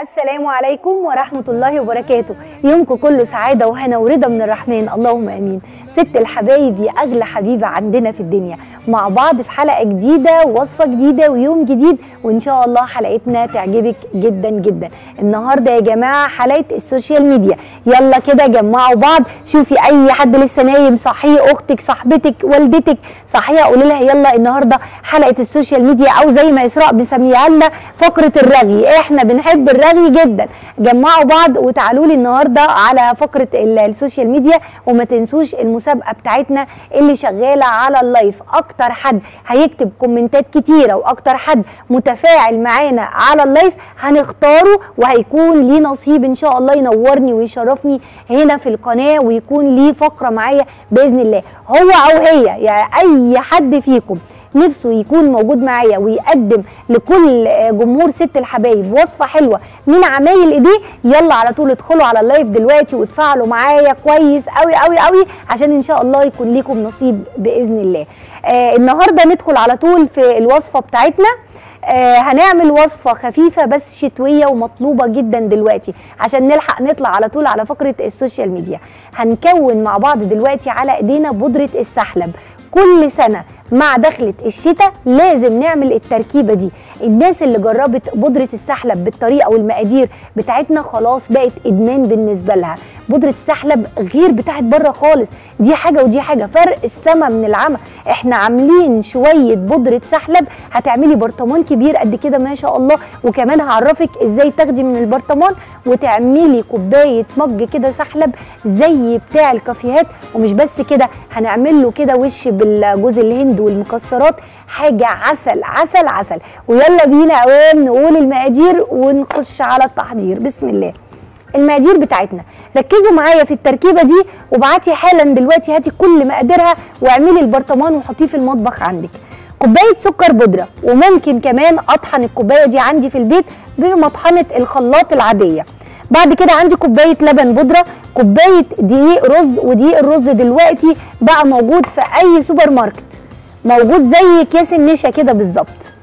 السلام عليكم ورحمة الله وبركاته يومكم كله سعادة وهنا ورضا من الرحمن اللهم امين ست الحبايب يا اغلى حبيبة عندنا في الدنيا مع بعض في حلقة جديدة ووصفة جديدة ويوم جديد وان شاء الله حلقتنا تعجبك جدا جدا النهاردة يا جماعة حلقة السوشيال ميديا يلا كده جمعوا بعض شوفي اي حد لسه نايم صحيه اختك صاحبتك والدتك صحيها قولي لها يلا النهارده حلقة السوشيال ميديا او زي ما اسراء مسميها لنا فقرة الرغي احنا بنحب الرغي جدا جمعوا بعض وتعالوا لي النهارده على فقره ال- السوشيال ميديا وما تنسوش المسابقه بتاعتنا اللي شغاله على اللايف اكتر حد هيكتب كومنتات كتيره واكتر حد متفاعل معانا على اللايف هنختاره وهيكون ليه نصيب ان شاء الله ينورني ويشرفني هنا في القناه ويكون ليه فقره معايا باذن الله هو او هي يعني اي حد فيكم نفسه يكون موجود معايا ويقدم لكل جمهور ست الحبايب وصفه حلوه من عمايل ايديه يلا على طول ادخلوا على اللايف دلوقتي وتفاعلوا معايا كويس قوي قوي قوي عشان ان شاء الله يكون ليكم نصيب باذن الله آه النهارده ندخل على طول في الوصفه بتاعتنا آه هنعمل وصفة خفيفة بس شتوية ومطلوبة جدا دلوقتي عشان نلحق نطلع على طول على فقرة السوشيال ميديا هنكون مع بعض دلوقتي على ايدينا بودرة السحلب كل سنة مع دخلة الشتاء لازم نعمل التركيبة دي الناس اللي جربت بودرة السحلب بالطريقة والمقادير بتاعتنا خلاص بقت إدمان بالنسبة لها بودرة السحلب غير بتاعت بره خالص دي حاجة ودي حاجة فرق السما من العمى احنا عاملين شوية بودرة سحلب هتعملي برطمان كبير قد كده ما شاء الله وكمان هعرفك ازاي تاخدي من البرطمان وتعملي كوباية مج كده سحلب زي بتاع الكافيهات ومش بس كده هنعمل له كده وش بالجوز الهند والمكسرات حاجة عسل عسل عسل ويلا بينا اوام نقول المقادير ونخش على التحضير بسم الله المقادير بتاعتنا ركزوا معايا في التركيبه دي وابعتي حالا دلوقتي هاتي كل مقاديرها واعملي البرطمان وحطيه في المطبخ عندك كوبايه سكر بودره وممكن كمان اطحن الكوبايه دي عندي في البيت بمطحنه الخلاط العاديه بعد كده عندي كوبايه لبن بودره كوبايه دقيق رز ودقيق الرز دلوقتي بقى موجود في اي سوبر ماركت موجود زي كيس النشا كده بالظبط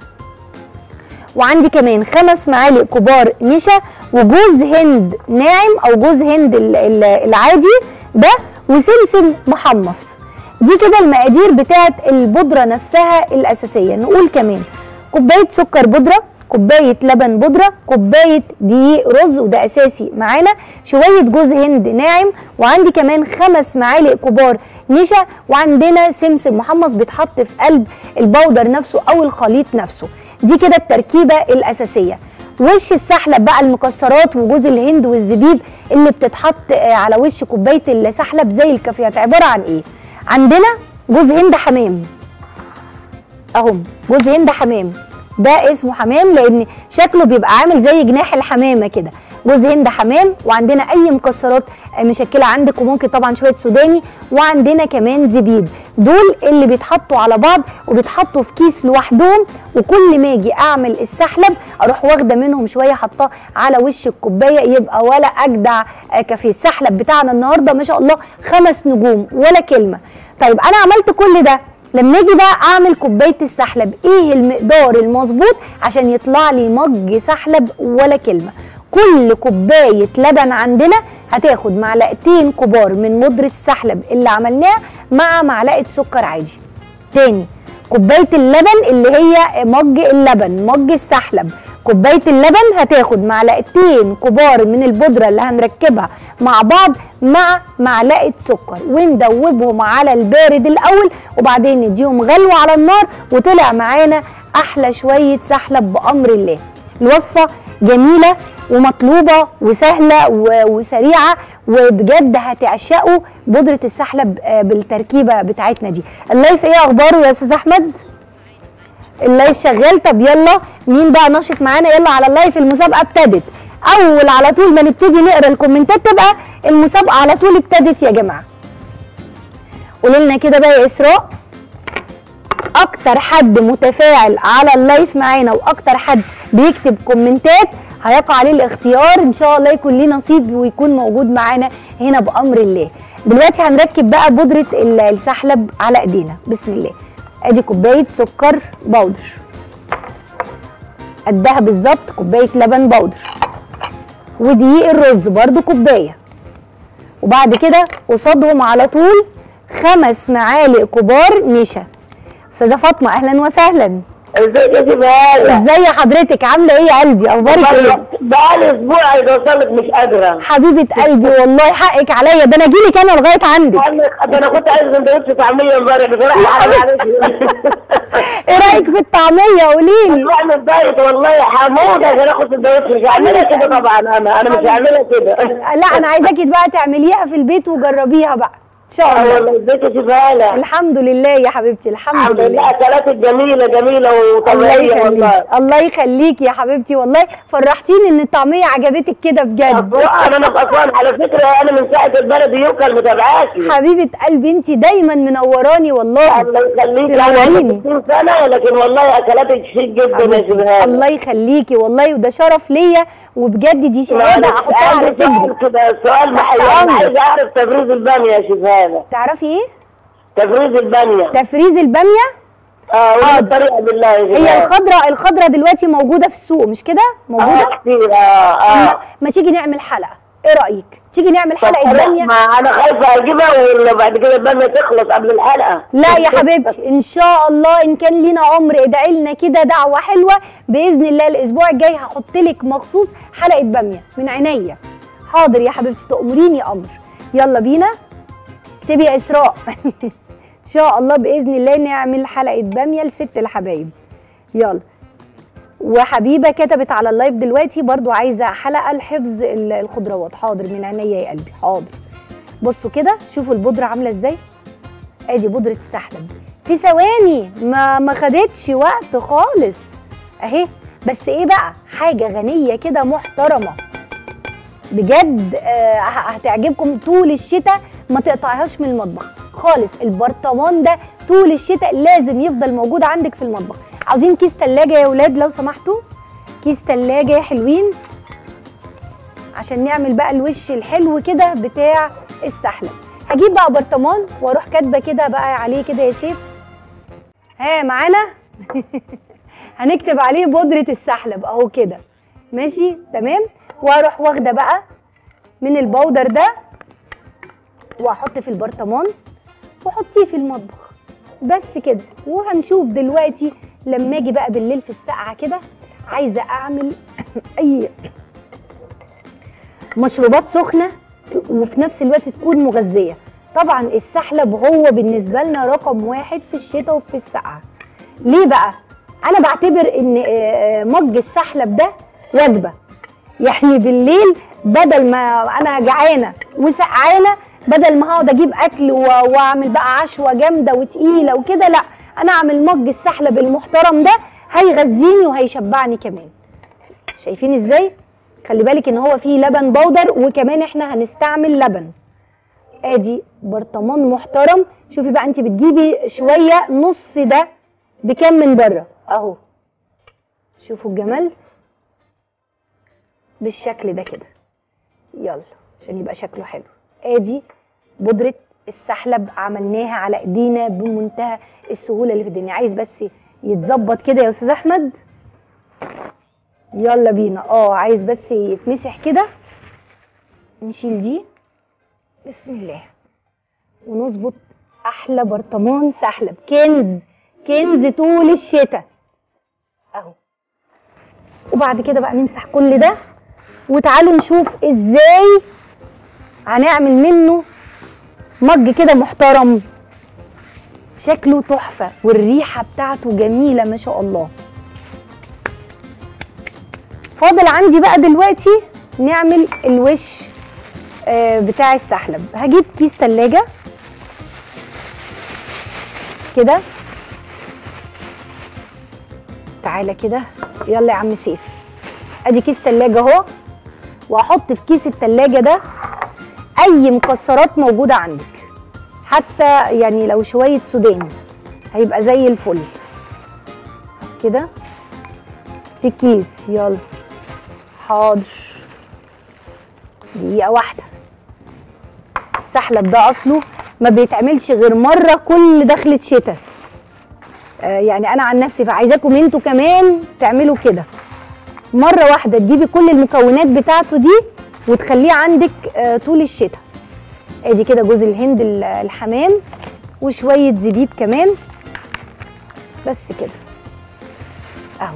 وعندي كمان خمس معالق كبار نشا وجوز هند ناعم او جوز هند ال- ال- العادي ده وسمسم محمص دي كده المقادير بتاعت البودره نفسها الاساسيه نقول كمان كوبايه سكر بودره كوبايه لبن بودره كوبايه دقيق رز وده اساسي معانا شويه جوز هند ناعم وعندي كمان خمس معالق كبار نشا وعندنا سمسم محمص بيتحط في قلب البودر نفسه او الخليط نفسه دي كده التركيبه الاساسيه وش السحلب بقى المكسرات وجوز الهند والزبيب اللي بتتحط آه، على وش كوبايه السحلب زي الكافيهات عباره عن ايه عندنا جوز هند حمام اهم جوز هند حمام ده اسمه حمام لان شكله بيبقى عامل زي جناح الحمامه كده جوز هند حمام وعندنا اي مكسرات مشكله عندك وممكن طبعا شويه سوداني وعندنا كمان زبيب دول اللي بيتحطوا على بعض وبيتحطوا في كيس لوحدهم وكل ما اجي اعمل السحلب اروح واخده منهم شويه حطاه على وش الكوبايه يبقى ولا اجدع آه، كافيه السحلب بتاعنا النهارده ما شاء الله خمس نجوم ولا كلمه طيب انا عملت كل ده لما اجي بقى اعمل كوبايه السحلب ايه المقدار المظبوط عشان يطلع لي مج سحلب ولا كلمه كل كوبايه لبن عندنا هتاخد معلقتين كبار من بودره السحلب اللي عملناها مع معلقه سكر عادي تاني كوبايه اللبن اللي هي مج اللبن مج السحلب كوبايه اللبن هتاخد معلقتين كبار من البودره اللي هنركبها مع بعض مع معلقه سكر وندوبهم على البارد الاول وبعدين نديهم غلوه على النار وطلع معانا احلى شويه سحلب بامر الله الوصفه جميله ومطلوبه وسهله و- وسريعه وبجد هتعشقوا بودره السحلب آه، بالتركيبه بتاعتنا دي اللايف ايه اخباره يا استاذ احمد اللايف شغال طب يلا مين بقى ناشط معانا يلا على اللايف المسابقه ابتدت اول على طول ما نبتدي نقرا الكومنتات تبقى المسابقه على طول ابتدت يا جماعه قولوا لنا كده بقى يا اسراء اكتر حد متفاعل على اللايف معانا واكتر حد بيكتب كومنتات هيقع عليه الاختيار ان شاء الله يكون ليه نصيب ويكون موجود معانا هنا بامر الله دلوقتي هنركب بقى بودره ال- السحلب على ايدينا بسم الله ادي كوبايه سكر بودر قدها بالظبط كوبايه لبن بودر ودقيق الرز برضو كوبايه وبعد كده قصادهم على طول خمس معالق كبار نشا استاذه فاطمه اهلا وسهلا ازيك يا شباب ازاي حضرتك عامله ايه يا قلبي اخبارك ايه بقالي اسبوع عايز اوصلك مش قادره حبيبه قلبي والله حقك عليا ده انا اجيلك انا لغايه عندك ده انا كنت عايز سندوتش طعميه امبارح بصراحه حرام عليك ايه رايك في الطعميه قولي لي بعمل دايت والله هموت عشان اخد سندوتش مش هعملها كده طبعا انا انا مش هعملها كده لا انا عايزاكي بقى تعمليها في البيت وجربيها بقى ان شاء اه الله والله ازيك يا شباب الحمد لله يا حبيبتي الحمد الحمد لله لله اكلاتك جميله جميله الله وطبيعيه يخليك والله الله يخليك يا حبيبتي والله فرحتيني ان الطعميه عجبتك كده بجد انا انا في اسوان على فكره انا من ساعه البلد يوكل متابعاكي حبيبه قلبي انت دايما منوراني والله الله يخليك انا تنوريني 60 سنه لكن والله اكلاتك شيك جدا يا حبيبتي، شباب الله يخليكي والله وده شرف ليا وبجد دي شهاده احطها على صدري كده سؤال تحت محير أمرك. عايز اعرف تفريز الباميه يا شيخانه تعرفي ايه تفريز الباميه تفريز الباميه اه قولي حاضر. الطريقه بالله يا هي شيخانه الخضراء الخضراء دلوقتي موجوده في السوق مش كده موجوده اه كتير اه اه ما, ما تيجي نعمل حلقه ايه رايك تيجي نعمل حلقه طب باميه ما انا خايفه اجيبها وبعد كده الباميه تخلص قبل الحلقه لا يا حبيبتي ان شاء الله ان كان لينا عمر ادعي لنا كده دعوه حلوه باذن الله الاسبوع الجاي هحط لك مخصوص حلقه باميه من عينيا حاضر يا حبيبتي تأمريني امر يلا بينا اكتبي يا اسراء ان شاء الله باذن الله نعمل حلقه باميه لست الحبايب يلا وحبيبه كتبت على اللايف دلوقتي برضو عايزه حلقه لحفظ ال- الخضروات حاضر من عينيا يا قلبي حاضر بصوا كده شوفوا البودره عامله ازاي ادي بودره السحلب في ثواني ما ما خدتش وقت خالص اهي بس ايه بقى حاجه غنيه كده محترمه بجد آه ه- هتعجبكم طول الشتاء ما تقطعيهاش من المطبخ خالص البرطمان ده طول الشتاء لازم يفضل موجود عندك في المطبخ عاوزين كيس تلاجة يا ولاد لو سمحتوا كيس تلاجة يا حلوين عشان نعمل بقى الوش الحلو كده بتاع السحلب هجيب بقى برطمان واروح كاتبه كده بقى عليه كده يا سيف ها معانا هنكتب عليه بودره السحلب اهو كده ماشي تمام واروح واخده بقى من البودر ده واحط في البرطمان واحطيه في المطبخ بس كده وهنشوف دلوقتي لما اجي بقى بالليل في السقعه كده عايزه اعمل اي مشروبات سخنه وفي نفس الوقت تكون مغذيه طبعا السحلب هو بالنسبه لنا رقم واحد في الشتاء وفي السقعه ليه بقى انا بعتبر ان آه، آه، مج السحلب ده وجبه يعني بالليل بدل ما انا جعانه وسقعانه بدل ما هقعد اجيب اكل و- واعمل بقى عشوه جامده وتقيله وكده لا انا اعمل مج السحلب المحترم ده هيغذيني وهيشبعني كمان شايفين ازاي خلي بالك ان هو فيه لبن بودر وكمان احنا هنستعمل لبن ادي برطمان محترم شوفي بقى انت بتجيبي شويه نص ده بكام من بره اهو شوفوا الجمال بالشكل ده كده يلا عشان يبقى شكله حلو ادي بودرة السحلب عملناها على ايدينا بمنتهى السهولة اللي في الدنيا عايز بس يتظبط كده يا استاذ احمد يلا بينا اه عايز بس يتمسح كده نشيل دي بسم الله ونظبط احلى برطمان سحلب كنز كنز طول الشتاء اهو وبعد كده بقى نمسح كل ده وتعالوا نشوف ازاي هنعمل منه مج كده محترم شكله تحفة والريحة بتاعته جميلة ما شاء الله فاضل عندي بقى دلوقتي نعمل الوش آه، بتاع السحلب هجيب كيس تلاجة كده تعالى كده يلا يا عم سيف ادي كيس تلاجة اهو واحط في كيس التلاجة ده اي مكسرات موجودة عندك حتى يعني لو شوية سوداني هيبقى زي الفل كده في كيس يلا حاضر دقيقة واحدة السحلب ده اصله ما بيتعملش غير مرة كل دخلة شتاء آه يعني انا عن نفسي فعايزاكم انتوا كمان تعملوا كده مره واحده تجيبي كل المكونات بتاعته دي وتخليه عندك آه، طول الشتاء ادي كده جوز الهند ال- الحمام وشويه زبيب كمان بس كده اهو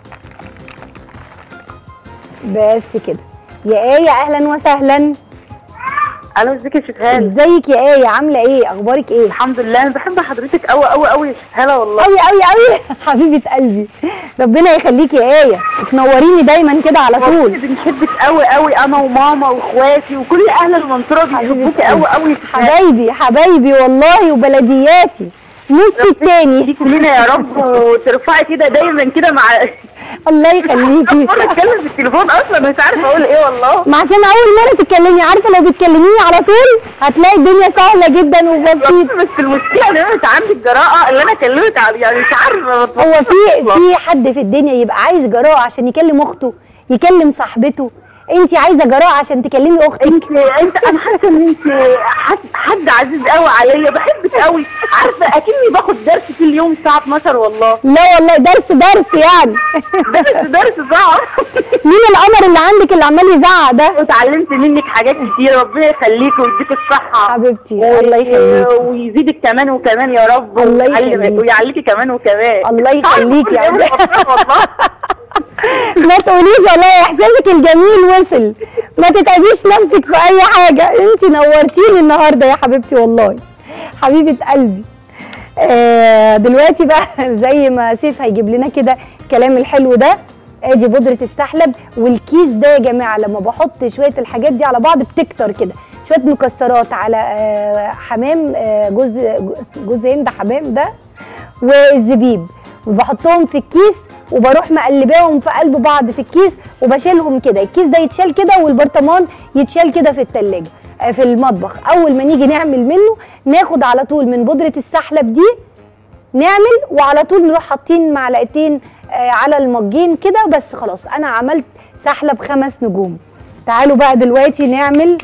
بس كده يا ايه اهلا وسهلا الو ازيك يا شيخال ازيك يا ايه عامله ايه اخبارك ايه الحمد لله انا بحب حضرتك قوي قوي قوي يا شيخاله والله قوي قوي قوي حبيبه قلبي ربنا يخليكي يا ايه تنوريني دايما كده على والله طول بنحبك قوي قوي انا وماما واخواتي وكل اهل المنصوره بيحبوكي قوي قوي يا شيخال. حبايبي حبايبي والله وبلدياتي نص التاني ليك لينا يا رب وترفعي كده دايما كده مع الله يخليكي مره اتكلم في التليفون اصلا مش عارفه اقول ايه والله ما عشان اول مره تتكلمي عارفه لو بتكلميني على طول هتلاقي الدنيا سهله جدا وبسيطه بس المشكله ان انا مش عندي الجراءه اللي انا كلمت على يعني مش عارفه هو في في حد في الدنيا يبقى عايز جراءه عشان يكلم اخته يكلم صاحبته انت عايزه جراءه عشان تكلمي اختك انت انت انا حاسه ان انت حد, حد عزيز قوي عليا بحبك قوي عارفه اكني باخد درس كل يوم الساعه 12 والله لا والله درس درس يعني درس درس صعب مين القمر اللي عندك اللي عمال يزعق ده وتعلمت منك حاجات كتير ربنا يخليك ويديك الصحه حبيبتي و- الله يخليكي ويزيدك كمان وكمان يا رب الله ويعلم- يخليك. ويعليكي كمان وكمان الله يخليك يا يا عم. والله ما تقوليش والله احساسك الجميل وصل ما تتعبيش نفسك في اي حاجه انت نورتيني النهارده يا حبيبتي والله حبيبه قلبي آه دلوقتي بقى زي ما سيف هيجيب لنا كده الكلام الحلو ده ادي بودره السحلب والكيس ده يا جماعه لما بحط شويه الحاجات دي على بعض بتكتر كده شويه مكسرات على آه حمام آه جوز جوز هند حمام ده والزبيب وبحطهم في الكيس وبروح مقلباهم في قلب بعض في الكيس وبشيلهم كده الكيس ده يتشال كده والبرطمان يتشال كده في التلاجة آه، في المطبخ اول ما نيجي نعمل منه ناخد على طول من بودرة السحلب دي نعمل وعلى طول نروح حاطين معلقتين آه، على المجين كده بس خلاص انا عملت سحلب خمس نجوم تعالوا بقى دلوقتي نعمل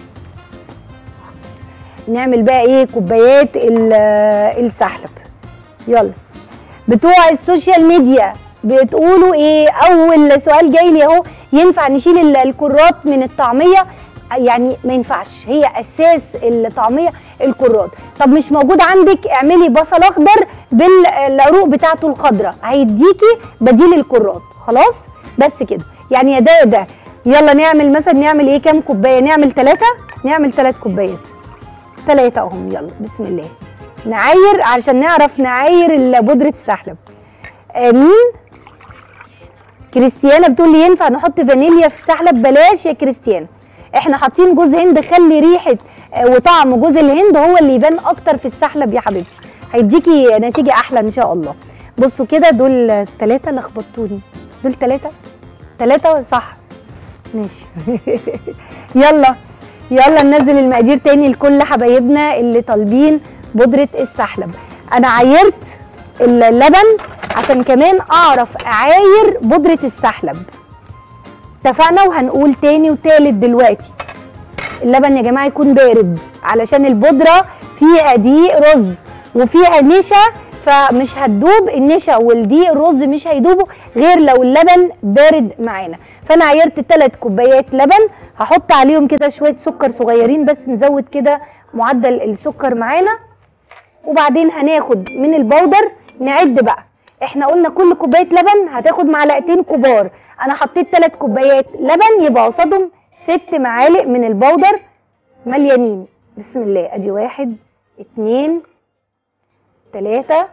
نعمل بقى ايه كوبايات ال- آه، السحلب يلا بتوع السوشيال ميديا بتقولوا ايه اول سؤال جاي لي اهو ينفع نشيل ال- الكرات من الطعميه يعني ما ينفعش هي اساس الطعميه الكرات طب مش موجود عندك اعملي بصل اخضر بالعروق بتاعته الخضراء هيديكي بديل الكرات خلاص بس كده يعني يا ده يا ده يلا نعمل مثلا نعمل ايه كام كوبايه نعمل ثلاثه نعمل ثلاث كوبايات ثلاثة اهم يلا بسم الله نعاير علشان نعرف نعاير ال- بودرة السحلب آه مين؟ كريستيانا بتقول لي ينفع نحط فانيليا في السحلب بلاش يا كريستيانا احنا حاطين جوز هند خلي ريحة آه وطعم جوز الهند هو اللي يبان اكتر في السحلب يا حبيبتي هيديكي نتيجة احلى ان شاء الله بصوا كده دول ثلاثة لخبطوني دول ثلاثة ثلاثة صح ماشي يلا يلا ننزل المقادير تاني لكل حبايبنا اللي طالبين بودرة السحلب انا عايرت اللبن عشان كمان اعرف اعاير بودرة السحلب اتفقنا وهنقول تاني وتالت دلوقتي اللبن يا جماعه يكون بارد علشان البودره فيها دقيق رز وفيها نشا فمش هتدوب النشا والدقيق الرز مش هيدوبوا غير لو اللبن بارد معانا فانا عيرت ثلاث كوبايات لبن هحط عليهم كده شويه سكر صغيرين بس نزود كده معدل السكر معانا وبعدين هناخد من البودر نعد بقى احنا قلنا كل كوبايه لبن هتاخد معلقتين كبار انا حطيت ثلاث كوبايات لبن يبقى قصادهم ست معالق من البودر مليانين بسم الله ادي واحد اتنين تلاتة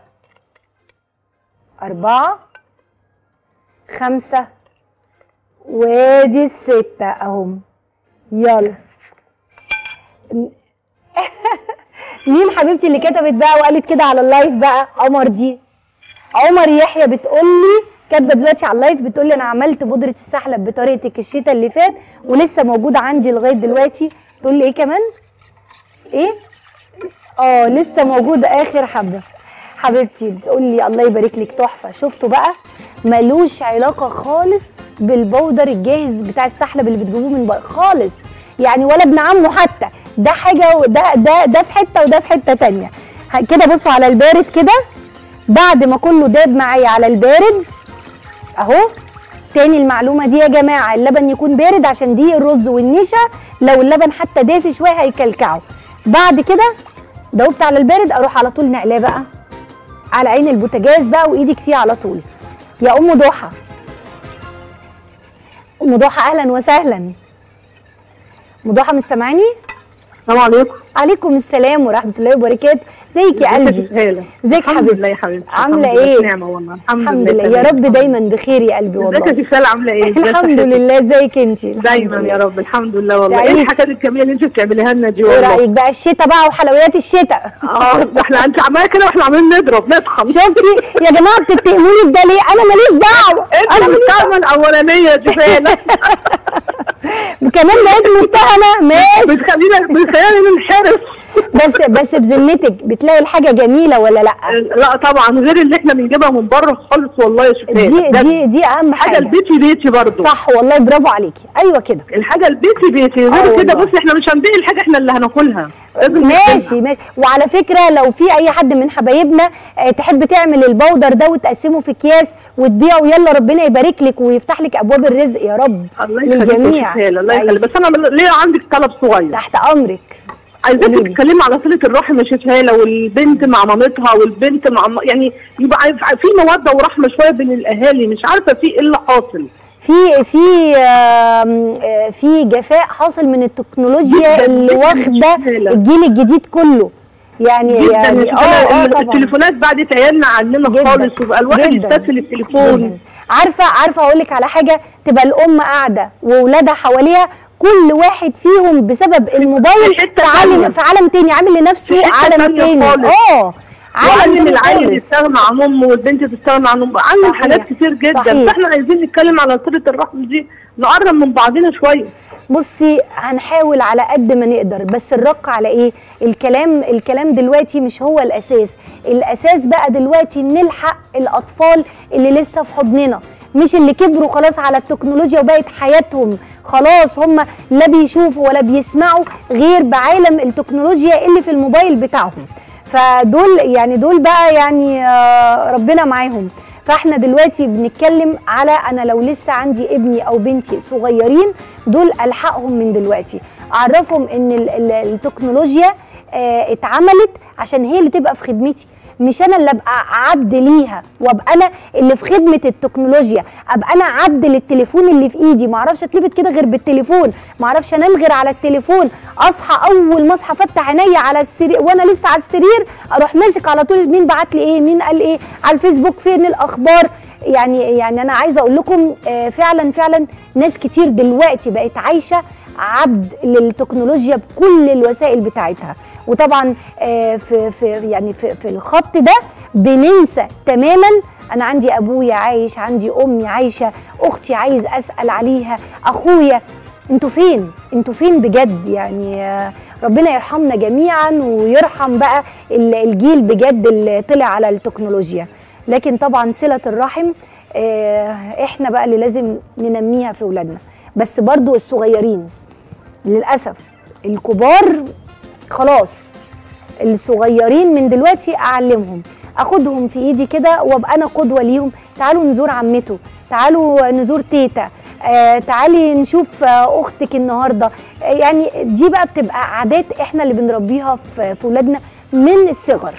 أربعة خمسة وادي الستة اهم يلا مين حبيبتي اللي كتبت بقى وقالت كده على اللايف بقى عمر دي عمر يحيى بتقول لي كاتبه دلوقتي على اللايف بتقول لي انا عملت بودره السحلب بطريقتك الشتاء اللي فات ولسه موجوده عندي لغايه دلوقتي تقول لي ايه كمان ايه اه لسه موجوده اخر حبه حبيبتي بتقول لي الله يبارك لك تحفه شفتوا بقى ملوش علاقه خالص بالبودر الجاهز بتاع السحلب اللي بتجيبوه من بره خالص يعني ولا ابن عمه حتى ده حاجه وده ده ده في حته وده في حته تانية ه- كده بصوا على البارد كده بعد ما كله داب معايا على البارد اهو تاني المعلومه دي يا جماعه اللبن يكون بارد عشان دي الرز والنشا لو اللبن حتى دافي شويه هيكلكعوا بعد كده دوبت على البارد اروح على طول نقلاه بقى على عين البوتاجاز بقى وايدك فيه على طول يا ام ضحى ام ضحى اهلا وسهلا ام ضحى مش سامعاني السلام عليكم عليكم السلام ورحمه الله وبركاته ازيك يا قلبي هاله ازيك الحمد حبيبتي لله يا حبيبتي عامله الحمد لله، ايه نعمه والله الحمد, الحمد لله لله يا تمام. رب دايما بخير يا قلبي ازيك يا والله شيخال عامله ايه ازيك الحمد يا لله ازيك انت حبيبتي؟ دايما يا رب الحمد لله والله تعيشي. ايه الحاجات الجميله اللي انت بتعمليها لنا دي ايه والله رايك بقى الشتاء بقى وحلويات الشتاء اه ده احنا انت عماله كده واحنا عمالين نضرب نطحن شفتي يا جماعه بتتهموني بده ليه انا ماليش دعوه انت انا ماليش الكلمه الاولانيه دي فعلا كمان بقيت متهمه ماشي بتخلينا بتخلينا ننحرف بس بس بذمتك بتلاقي الحاجه جميله ولا لا لا طبعا غير اللي احنا بنجيبها من بره خالص والله يا شيخال دي بجد. دي دي اهم حاجه حاجه البيتي بيتي برضه صح والله برافو عليكي ايوه كده الحاجه البيتي بيتي آه غير كده والله. بصي احنا مش هنبيع الحاجه احنا اللي هناكلها لازم ماشي ناكلها. ماشي وعلى فكره لو في اي حد من حبايبنا آه، تحب تعمل البودر ده وتقسمه في اكياس وتبيعه يلا ربنا يبارك لك ويفتح لك ابواب الرزق يا رب الله يخليك يا للجميع شيخال، الله يخليك عايش. بس انا ليه عندك طلب صغير تحت امرك عايزاك قوليلي. تتكلمي على صله الرحم يا شيخاله والبنت مع مامتها والبنت مع م- يعني يبقى عارف- في موده ورحمه شويه بين الاهالي مش عارفه في ايه اللي حاصل في في آم، آه، في جفاء حاصل من التكنولوجيا جداً، اللي جداً واخده مشكلة. الجيل الجديد كله يعني جدا يعني يا اه شيخاله اه ال- طبعا التليفونات بعدت عيالنا عننا جداً، خالص وبقى الواحد جداً، يستسهل التليفون جداً. عارفه عارفه اقول لك على حاجه تبقى الام قاعده واولادها حواليها كل واحد فيهم بسبب الموبايل في في حتة عالم تانية. في عالم تاني عامل لنفسه في حتة عالم تانية تاني خالص. اه عالم وعلم تاني العيل خالص. يستغنى عن امه والبنت تستغنى عن امه علم صحيح. حاجات كتير جدا صحيح. فاحنا عايزين نتكلم على صله الرحم دي نقرب من بعضنا شويه بصي هنحاول على قد ما نقدر بس الرق على ايه الكلام الكلام دلوقتي مش هو الاساس الاساس بقى دلوقتي نلحق الاطفال اللي لسه في حضننا مش اللي كبروا خلاص على التكنولوجيا وبقت حياتهم خلاص هم لا بيشوفوا ولا بيسمعوا غير بعالم التكنولوجيا اللي في الموبايل بتاعهم فدول يعني دول بقى يعني آه، ربنا معاهم فاحنا دلوقتي بنتكلم على انا لو لسه عندي ابني او بنتي صغيرين دول الحقهم من دلوقتي اعرفهم ان ال- ال- التكنولوجيا آه، اتعملت عشان هي اللي تبقى في خدمتي مش انا اللي ابقى عبد ليها وابقى انا اللي في خدمه التكنولوجيا ابقى انا عبد للتليفون اللي في ايدي ما اعرفش اتلفت كده غير بالتليفون ما اعرفش انام غير على التليفون اصحى اول ما اصحى افتح عينيا على السرير وانا لسه على السرير اروح ماسك على طول مين بعت لي ايه مين قال ايه على الفيسبوك فين الاخبار يعني يعني انا عايزه اقول لكم آه، فعلا فعلا ناس كتير دلوقتي بقت عايشه عبد للتكنولوجيا بكل الوسائل بتاعتها وطبعا آه، في في يعني في, في الخط ده بننسى تماما انا عندي ابويا عايش عندي امي عايشه اختي عايز اسال عليها اخويا انتوا فين انتوا فين بجد يعني آه، ربنا يرحمنا جميعا ويرحم بقى ال- الجيل بجد اللي طلع على التكنولوجيا لكن طبعا صله الرحم آه، احنا بقى اللي لازم ننميها في اولادنا بس برضو الصغيرين للاسف الكبار خلاص الصغيرين من دلوقتي اعلمهم اخدهم في ايدي كده وابقى انا قدوه ليهم تعالوا نزور عمته تعالوا نزور تيتا آه تعالي نشوف آه اختك النهارده آه يعني دي بقى بتبقى عادات احنا اللي بنربيها في في ولادنا من الصغر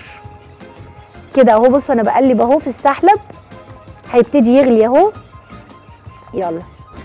كده اهو بصوا انا بقلب اهو في السحلب هيبتدي يغلي اهو يلا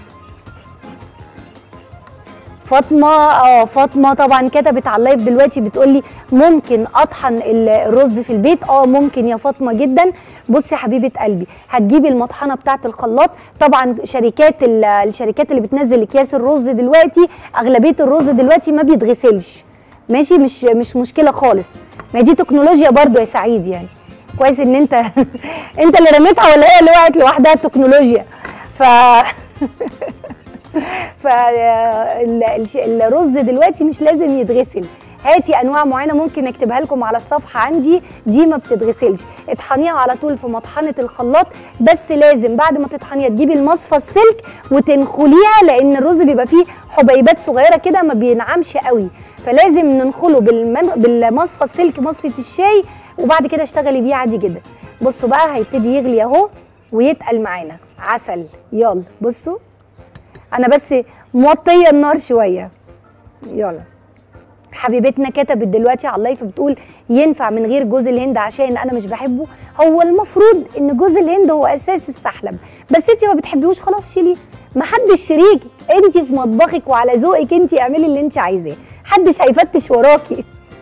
فاطمه اه فاطمه طبعا كتبت على اللايف دلوقتي بتقول لي ممكن اطحن ال- الرز في البيت اه ممكن يا فاطمه جدا بصي يا حبيبه قلبي هتجيبي المطحنه بتاعه الخلاط طبعا شركات ال- الشركات اللي بتنزل اكياس الرز دلوقتي اغلبيه الرز دلوقتي ما بيتغسلش ماشي مش مش مشكله خالص ما دي تكنولوجيا برضو يا سعيد يعني كويس ان انت انت اللي رميتها ولا هي اللي وقعت لوحدها التكنولوجيا ف فالرز دلوقتي مش لازم يتغسل هاتي انواع معينه ممكن اكتبها لكم على الصفحه عندي دي ما بتتغسلش اطحنيها على طول في مطحنه الخلاط بس لازم بعد ما تطحنيها تجيبي المصفى السلك وتنخليها لان الرز بيبقى فيه حبيبات صغيره كده ما بينعمش قوي فلازم ننخله بالمن... بالمصفى السلك مصفى الشاي وبعد كده اشتغلي بيه عادي جدا بصوا بقى هيبتدي يغلي اهو ويتقل معانا عسل يلا بصوا انا بس موطيه النار شويه يلا حبيبتنا كتبت دلوقتي على اللايف بتقول ينفع من غير جوز الهند عشان انا مش بحبه هو المفروض ان جوز الهند هو اساس السحلب بس انت ما بتحبيهوش خلاص شيليه ما حدش شريكك انت في مطبخك وعلى ذوقك انت اعملي اللي انت عايزاه محدش هيفتش وراكي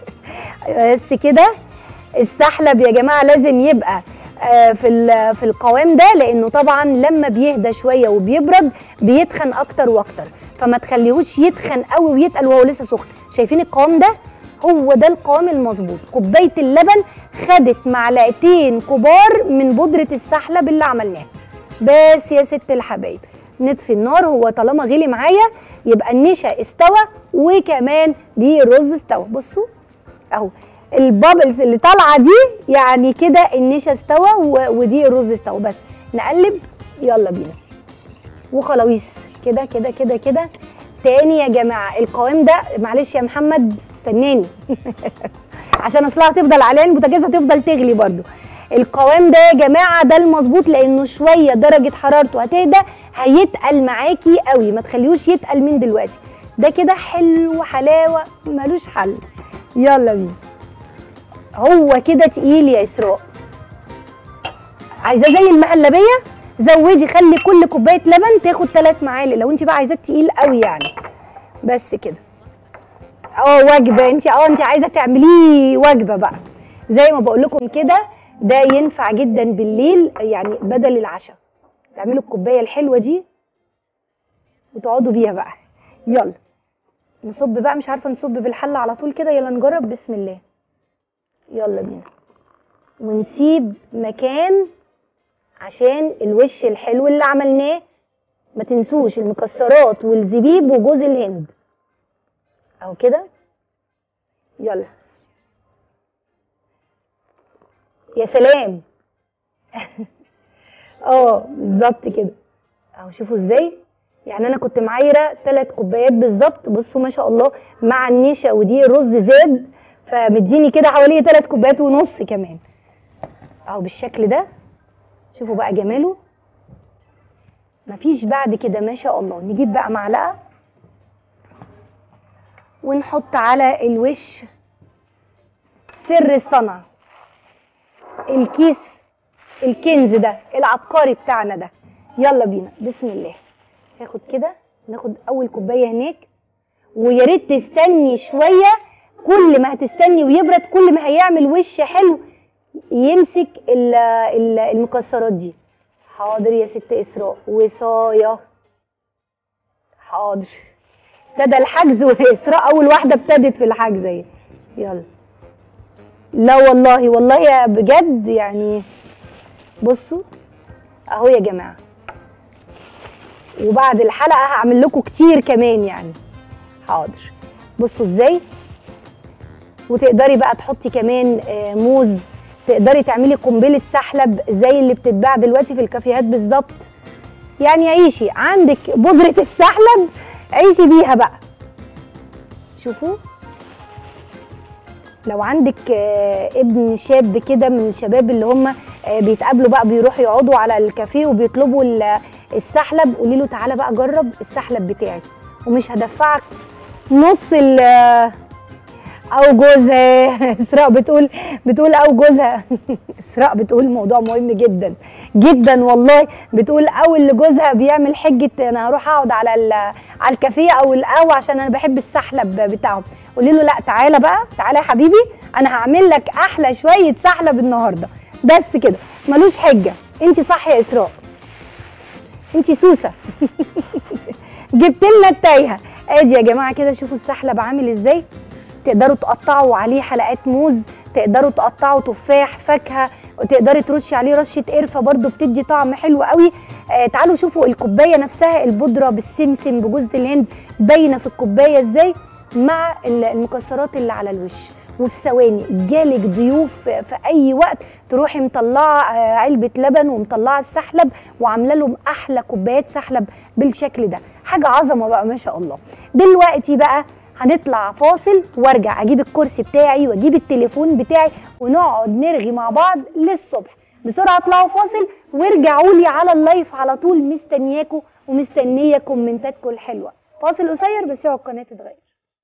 بس كده السحلب يا جماعه لازم يبقى آه، في ال- في القوام ده لانه طبعا لما بيهدى شويه وبيبرد بيتخن اكتر واكتر فما تخليهوش يتخن قوي ويتقل وهو لسه سخن شايفين القوام ده هو ده القوام المظبوط كوبايه اللبن خدت معلقتين كبار من بودره السحلب اللي عملناها بس يا ست الحبايب نطفي النار هو طالما غلي معايا يبقى النشا استوى وكمان دي الرز استوى بصوا اهو البابلز اللي طالعه دي يعني كده النشا استوى و- ودي الرز استوى بس نقلب يلا بينا وخلاويص كده كده كده كده تاني يا جماعه القوام ده معلش يا محمد استناني عشان اصلها هتفضل عليها البوتاجاز هتفضل تغلي برضو القوام ده يا جماعه ده المظبوط لانه شويه درجه حرارته هتهدى هيتقل معاكي قوي ما تخليهوش يتقل من دلوقتي ده كده حلو حلاوه ملوش حل يلا بينا هو كده تقيل يا اسراء عايزاه زي المهلبيه زودي خلي كل كوبايه لبن تاخد ثلاث معالق لو انت بقى عايزاه تقيل قوي يعني بس كده اه وجبه انت اه انت عايزه تعمليه وجبه بقى زي ما بقول لكم كده ده ينفع جدا بالليل يعني بدل العشاء تعملوا الكوبايه الحلوه دي وتقعدوا بيها بقى يلا نصب بقى مش عارفه نصب بالحله على طول كده يلا نجرب بسم الله يلا بينا ونسيب مكان عشان الوش الحلو اللي عملناه ما تنسوش المكسرات والزبيب وجوز الهند اهو كده يلا يا سلام اه بالظبط كده اهو شوفوا ازاي يعني انا كنت معايره ثلاث كوبايات بالظبط بصوا ما شاء الله مع النشا ودي الرز زاد فمديني كده حوالي ثلاث كوبايات ونص كمان اهو بالشكل ده شوفوا بقى جماله مفيش بعد كده ما شاء الله نجيب بقى معلقه ونحط على الوش سر الصنع الكيس الكنز ده العبقري بتاعنا ده يلا بينا بسم الله هاخد كده ناخد اول كوبايه هناك ويا ريت تستني شويه كل ما هتستني ويبرد كل ما هيعمل وش حلو يمسك ال- ال- المكسرات دي حاضر يا ست اسراء وصايه حاضر ابتدى الحجز واسراء اول واحده ابتدت في الحجز اهي يلا لا والله والله يا بجد يعني بصوا اهو يا جماعه وبعد الحلقه هعمل لكم كتير كمان يعني حاضر بصوا ازاي وتقدري بقى تحطي كمان آه، موز تقدري تعملي قنبله سحلب زي اللي بتتباع دلوقتي في الكافيهات بالظبط يعني عيشي عندك بودره السحلب عيشي بيها بقى شوفوا لو عندك آه، ابن شاب كده من الشباب اللي هم آه، بيتقابلوا بقى بيروحوا يقعدوا على الكافيه وبيطلبوا ال- السحلب قولي له تعالى بقى جرب السحلب بتاعي ومش هدفعك نص ال او جوزها اسراء بتقول بتقول او جوزها اسراء بتقول موضوع مهم جدا جدا والله بتقول او اللي جوزها بيعمل حجه انا هروح اقعد على ال- على الكافيه او القهوه عشان انا بحب السحلب بتاعهم قولي له لا تعالى بقى تعالى يا حبيبي انا هعمل لك احلى شويه سحلب النهارده بس كده ملوش حجه انت صح يا اسراء انت سوسه جبت لنا التايهه ادي يا جماعه كده شوفوا السحلب عامل ازاي تقدروا تقطعوا عليه حلقات موز تقدروا تقطعوا تفاح فاكهه وتقدري ترشي عليه رشه قرفه برده بتدي طعم حلو قوي آه تعالوا شوفوا الكوبايه نفسها البودره بالسمسم بجوز الهند باينه في الكوبايه ازاي مع ال- المكسرات اللي على الوش وفي ثواني جالك ضيوف في في اي وقت تروحي مطلعه آه، علبه لبن ومطلعه السحلب وعامله لهم احلى كوبايات سحلب بالشكل ده حاجه عظمه بقى ما شاء الله دلوقتي بقى هنطلع فاصل وارجع اجيب الكرسي بتاعي واجيب التليفون بتاعي ونقعد نرغي مع بعض للصبح بسرعه اطلعوا فاصل وارجعوا لي على اللايف على طول مستنياكم ومستنيه كومنتاتكم الحلوه فاصل قصير بس اوعوا القناه تتغير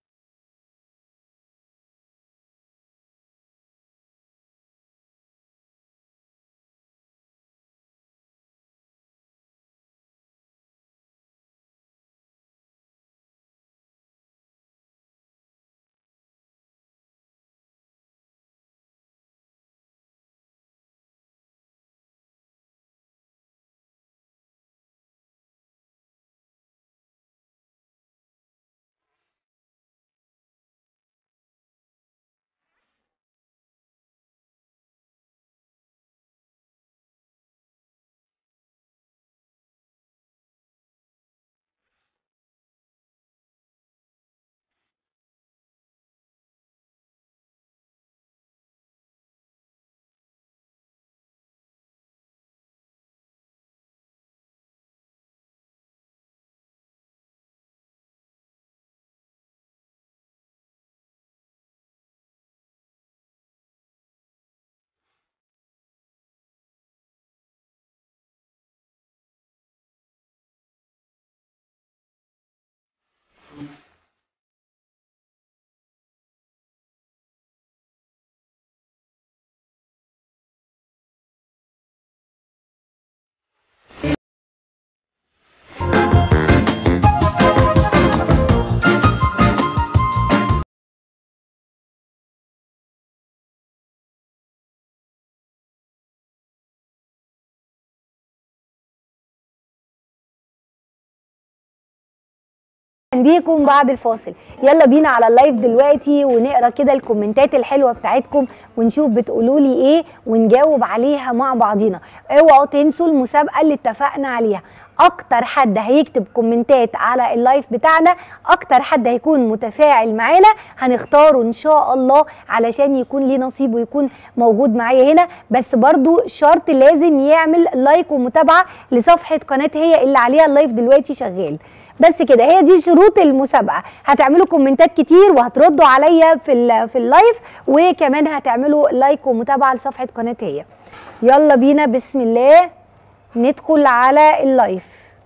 بيكم بعد الفاصل يلا بينا على اللايف دلوقتي ونقرا كده الكومنتات الحلوه بتاعتكم ونشوف بتقولوا لي ايه ونجاوب عليها مع بعضينا اوعوا تنسوا المسابقه اللي اتفقنا عليها اكتر حد هيكتب كومنتات على اللايف بتاعنا اكتر حد هيكون متفاعل معانا هنختاره ان شاء الله علشان يكون ليه نصيب ويكون موجود معايا هنا بس برضو شرط لازم يعمل لايك ومتابعه لصفحه قناه هي اللي عليها اللايف دلوقتي شغال بس كده هي دي شروط المسابقه هتعملوا كومنتات كتير وهتردوا عليا في ال- في اللايف وكمان هتعملوا لايك ومتابعه لصفحه قناه هي يلا بينا بسم الله ندخل على اللايف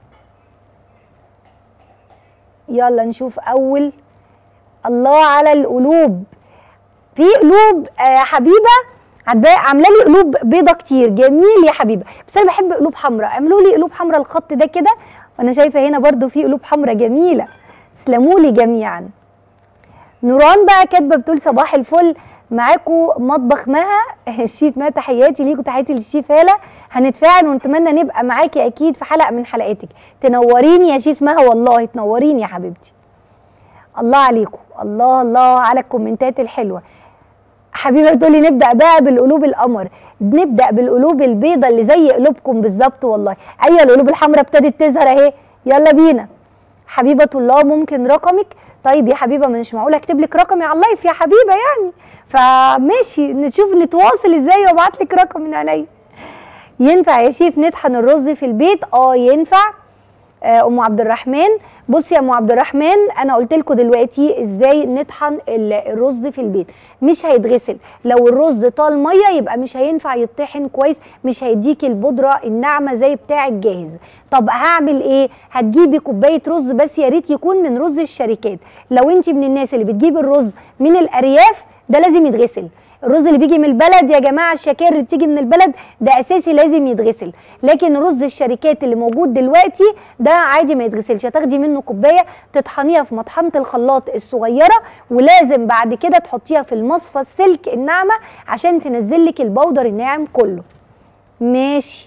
يلا نشوف اول الله على القلوب في قلوب آه حبيبه عداء عامله لي قلوب بيضه كتير جميل يا حبيبه بس انا بحب قلوب حمراء اعملوا لي قلوب حمراء الخط ده كده وانا شايفه هنا برضو في قلوب حمراء جميله تسلموا لي جميعا نوران بقى كاتبه بتقول صباح الفل معاكم مطبخ مها الشيف مها تحياتي ليكم تحياتي للشيف هاله هنتفاعل ونتمنى نبقى معاكي اكيد في حلقه من حلقاتك تنوريني يا شيف مها والله تنوريني يا حبيبتي الله عليكم الله الله على الكومنتات الحلوه حبيبه بتقولي نبدا بقى بالقلوب القمر نبدا بالقلوب البيضه اللي زي قلوبكم بالظبط والله ايوه القلوب الحمراء ابتدت تظهر اهي يلا بينا حبيبه الله ممكن رقمك طيب يا حبيبه مش معقول اكتب لك رقمي على اللايف يا حبيبه يعني فماشي نشوف نتواصل ازاي وابعت لك رقم من عينيا ينفع يا شيف نطحن الرز في البيت اه ينفع آه، ام عبد الرحمن بصي يا ام عبد الرحمن انا قلت لكم دلوقتي ازاي نطحن ال- الرز في البيت مش هيتغسل لو الرز طال ميه يبقى مش هينفع يطحن كويس مش هيديكي البودره الناعمه زي بتاع الجاهز طب هعمل ايه هتجيبي كوبايه رز بس يا ريت يكون من رز الشركات لو انت من الناس اللي بتجيب الرز من الارياف ده لازم يتغسل الرز اللي بيجي من البلد يا جماعه الشكاير اللي بتيجي من البلد ده اساسي لازم يتغسل لكن رز الشركات اللي موجود دلوقتي ده عادي ما يتغسلش هتاخدي منه كوبايه تطحنيها في مطحنه الخلاط الصغيره ولازم بعد كده تحطيها في المصفى السلك الناعمه عشان تنزل لك البودر الناعم كله ماشي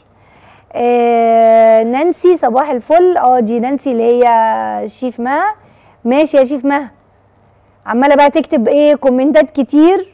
آه نانسي صباح الفل اه دي نانسي اللي هي شيف مها ماشي يا شيف مها عماله بقى تكتب ايه كومنتات كتير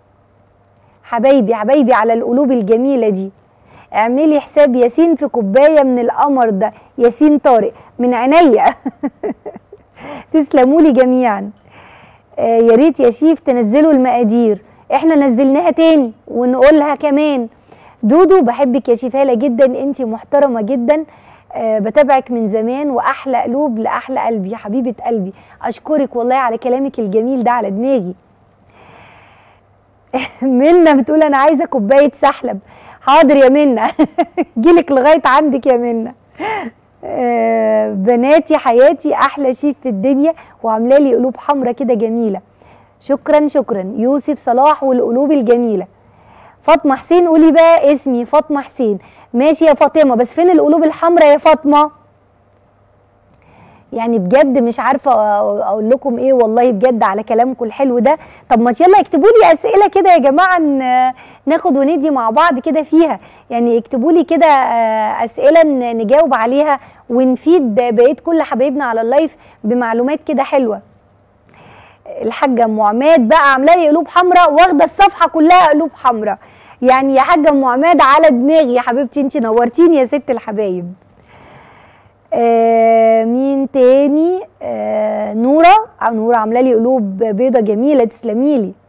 حبايبي حبايبي على القلوب الجميلة دي اعملي حساب ياسين في كوباية من القمر ده ياسين طارق من عينيا تسلموا لي جميعا آه يا ريت يا شيف تنزلوا المقادير احنا نزلناها تاني ونقولها كمان دودو بحبك يا شيفالة جدا انتي محترمة جدا آه بتابعك من زمان واحلى قلوب لاحلى قلبي يا حبيبة قلبي اشكرك والله على كلامك الجميل ده على دماغي منا بتقول انا عايزه كوبايه سحلب حاضر يا منا جيلك لغايه عندك يا منا آه، بناتي حياتي احلى شيف في الدنيا وعامله لي قلوب حمراء كده جميله شكرا شكرا يوسف صلاح والقلوب الجميله فاطمه حسين قولي بقى اسمي فاطمه حسين ماشي يا فاطمه بس فين القلوب الحمراء يا فاطمه يعني بجد مش عارفه اقول لكم ايه والله بجد على كلامكم الحلو ده طب ما يلا اكتبوا لي اسئله كده يا جماعه ن- ناخد وندي مع بعض كده فيها يعني اكتبوا لي كده آه، اسئله ن- نجاوب عليها ونفيد بقيه كل حبايبنا على اللايف بمعلومات كده حلوه الحاجه ام عماد بقى عامله لي قلوب حمراء واخده الصفحه كلها قلوب حمراء يعني يا حاجه ام عماد على دماغي يا حبيبتي انت نورتيني يا ست الحبايب آه مين تاني آه نورة آه نورة عاملة لي قلوب بيضة جميلة تسلمي لي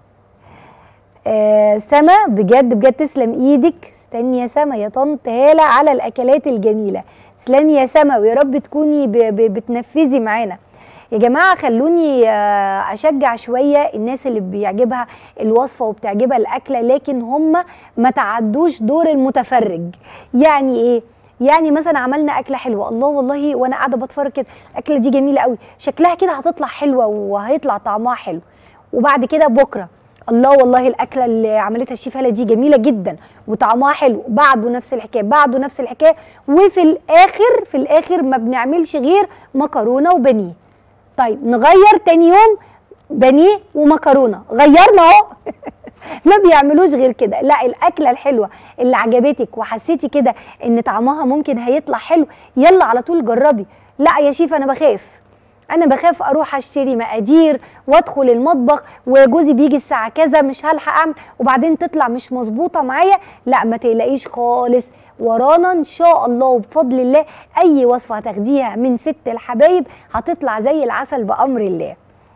آه سما بجد بجد تسلم ايدك استني يا سما يا طنط هالة على الاكلات الجميلة تسلمي يا سما ويا رب تكوني ب ب بتنفذي معانا يا جماعة خلوني آه، أشجع شوية الناس اللي بيعجبها الوصفة وبتعجبها الأكلة لكن هم ما تعدوش دور المتفرج يعني إيه؟ يعني مثلا عملنا أكلة حلوة الله والله وأنا قاعدة بتفرج كده الأكلة دي جميلة قوي شكلها كده هتطلع حلوة وهيطلع طعمها حلو وبعد كده بكرة الله والله الاكله اللي عملتها الشيف هاله دي جميله جدا وطعمها حلو بعده نفس الحكايه بعده نفس الحكايه وفي الاخر في الاخر ما بنعملش غير مكرونه وبانيه طيب نغير تاني يوم بانيه ومكرونه غيرنا اهو ما بيعملوش غير كده لا الاكله الحلوه اللي عجبتك وحسيتي كده ان طعمها ممكن هيطلع حلو يلا على طول جربي لا يا شيف انا بخاف انا بخاف اروح اشتري مقادير وادخل المطبخ وجوزي بيجي الساعه كذا مش هلحق اعمل وبعدين تطلع مش مظبوطه معايا لا ما تقلقيش خالص ورانا ان شاء الله وبفضل الله اي وصفه هتاخديها من ست الحبايب هتطلع زي العسل بامر الله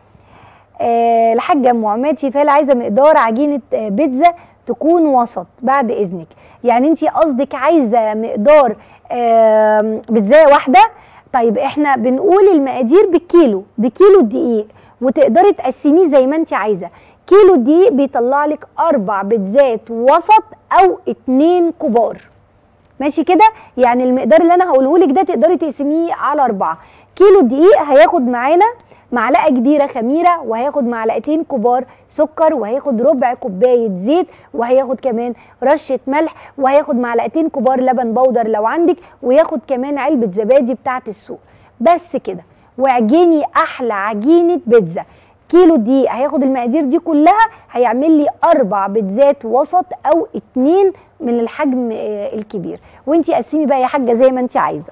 آه، الحاجه ام عماد شيفال عايزه مقدار عجينه آه، بيتزا تكون وسط بعد اذنك يعني انت قصدك عايزه مقدار آم، بيتزايه واحده طيب احنا بنقول المقادير بالكيلو بكيلو الدقيق وتقدري تقسميه زي ما انت عايزه كيلو الدقيق بيطلع لك اربع بيتزات وسط او اتنين كبار ماشي كده يعني المقدار اللي انا هقوله لك ده تقدري تقسميه على اربعه كيلو دقيق هياخد معانا معلقه كبيره خميره وهياخد معلقتين كبار سكر وهياخد ربع كوبايه زيت وهياخد كمان رشه ملح وهياخد معلقتين كبار لبن بودر لو عندك وياخد كمان علبه زبادي بتاعه السوق بس كده واعجني احلى عجينه بيتزا كيلو دقيق هياخد المقادير دي كلها هيعمل لي اربع بيتزات وسط او اتنين من الحجم آه، الكبير وانتي قسمي بقى يا حاجه زي ما انت عايزه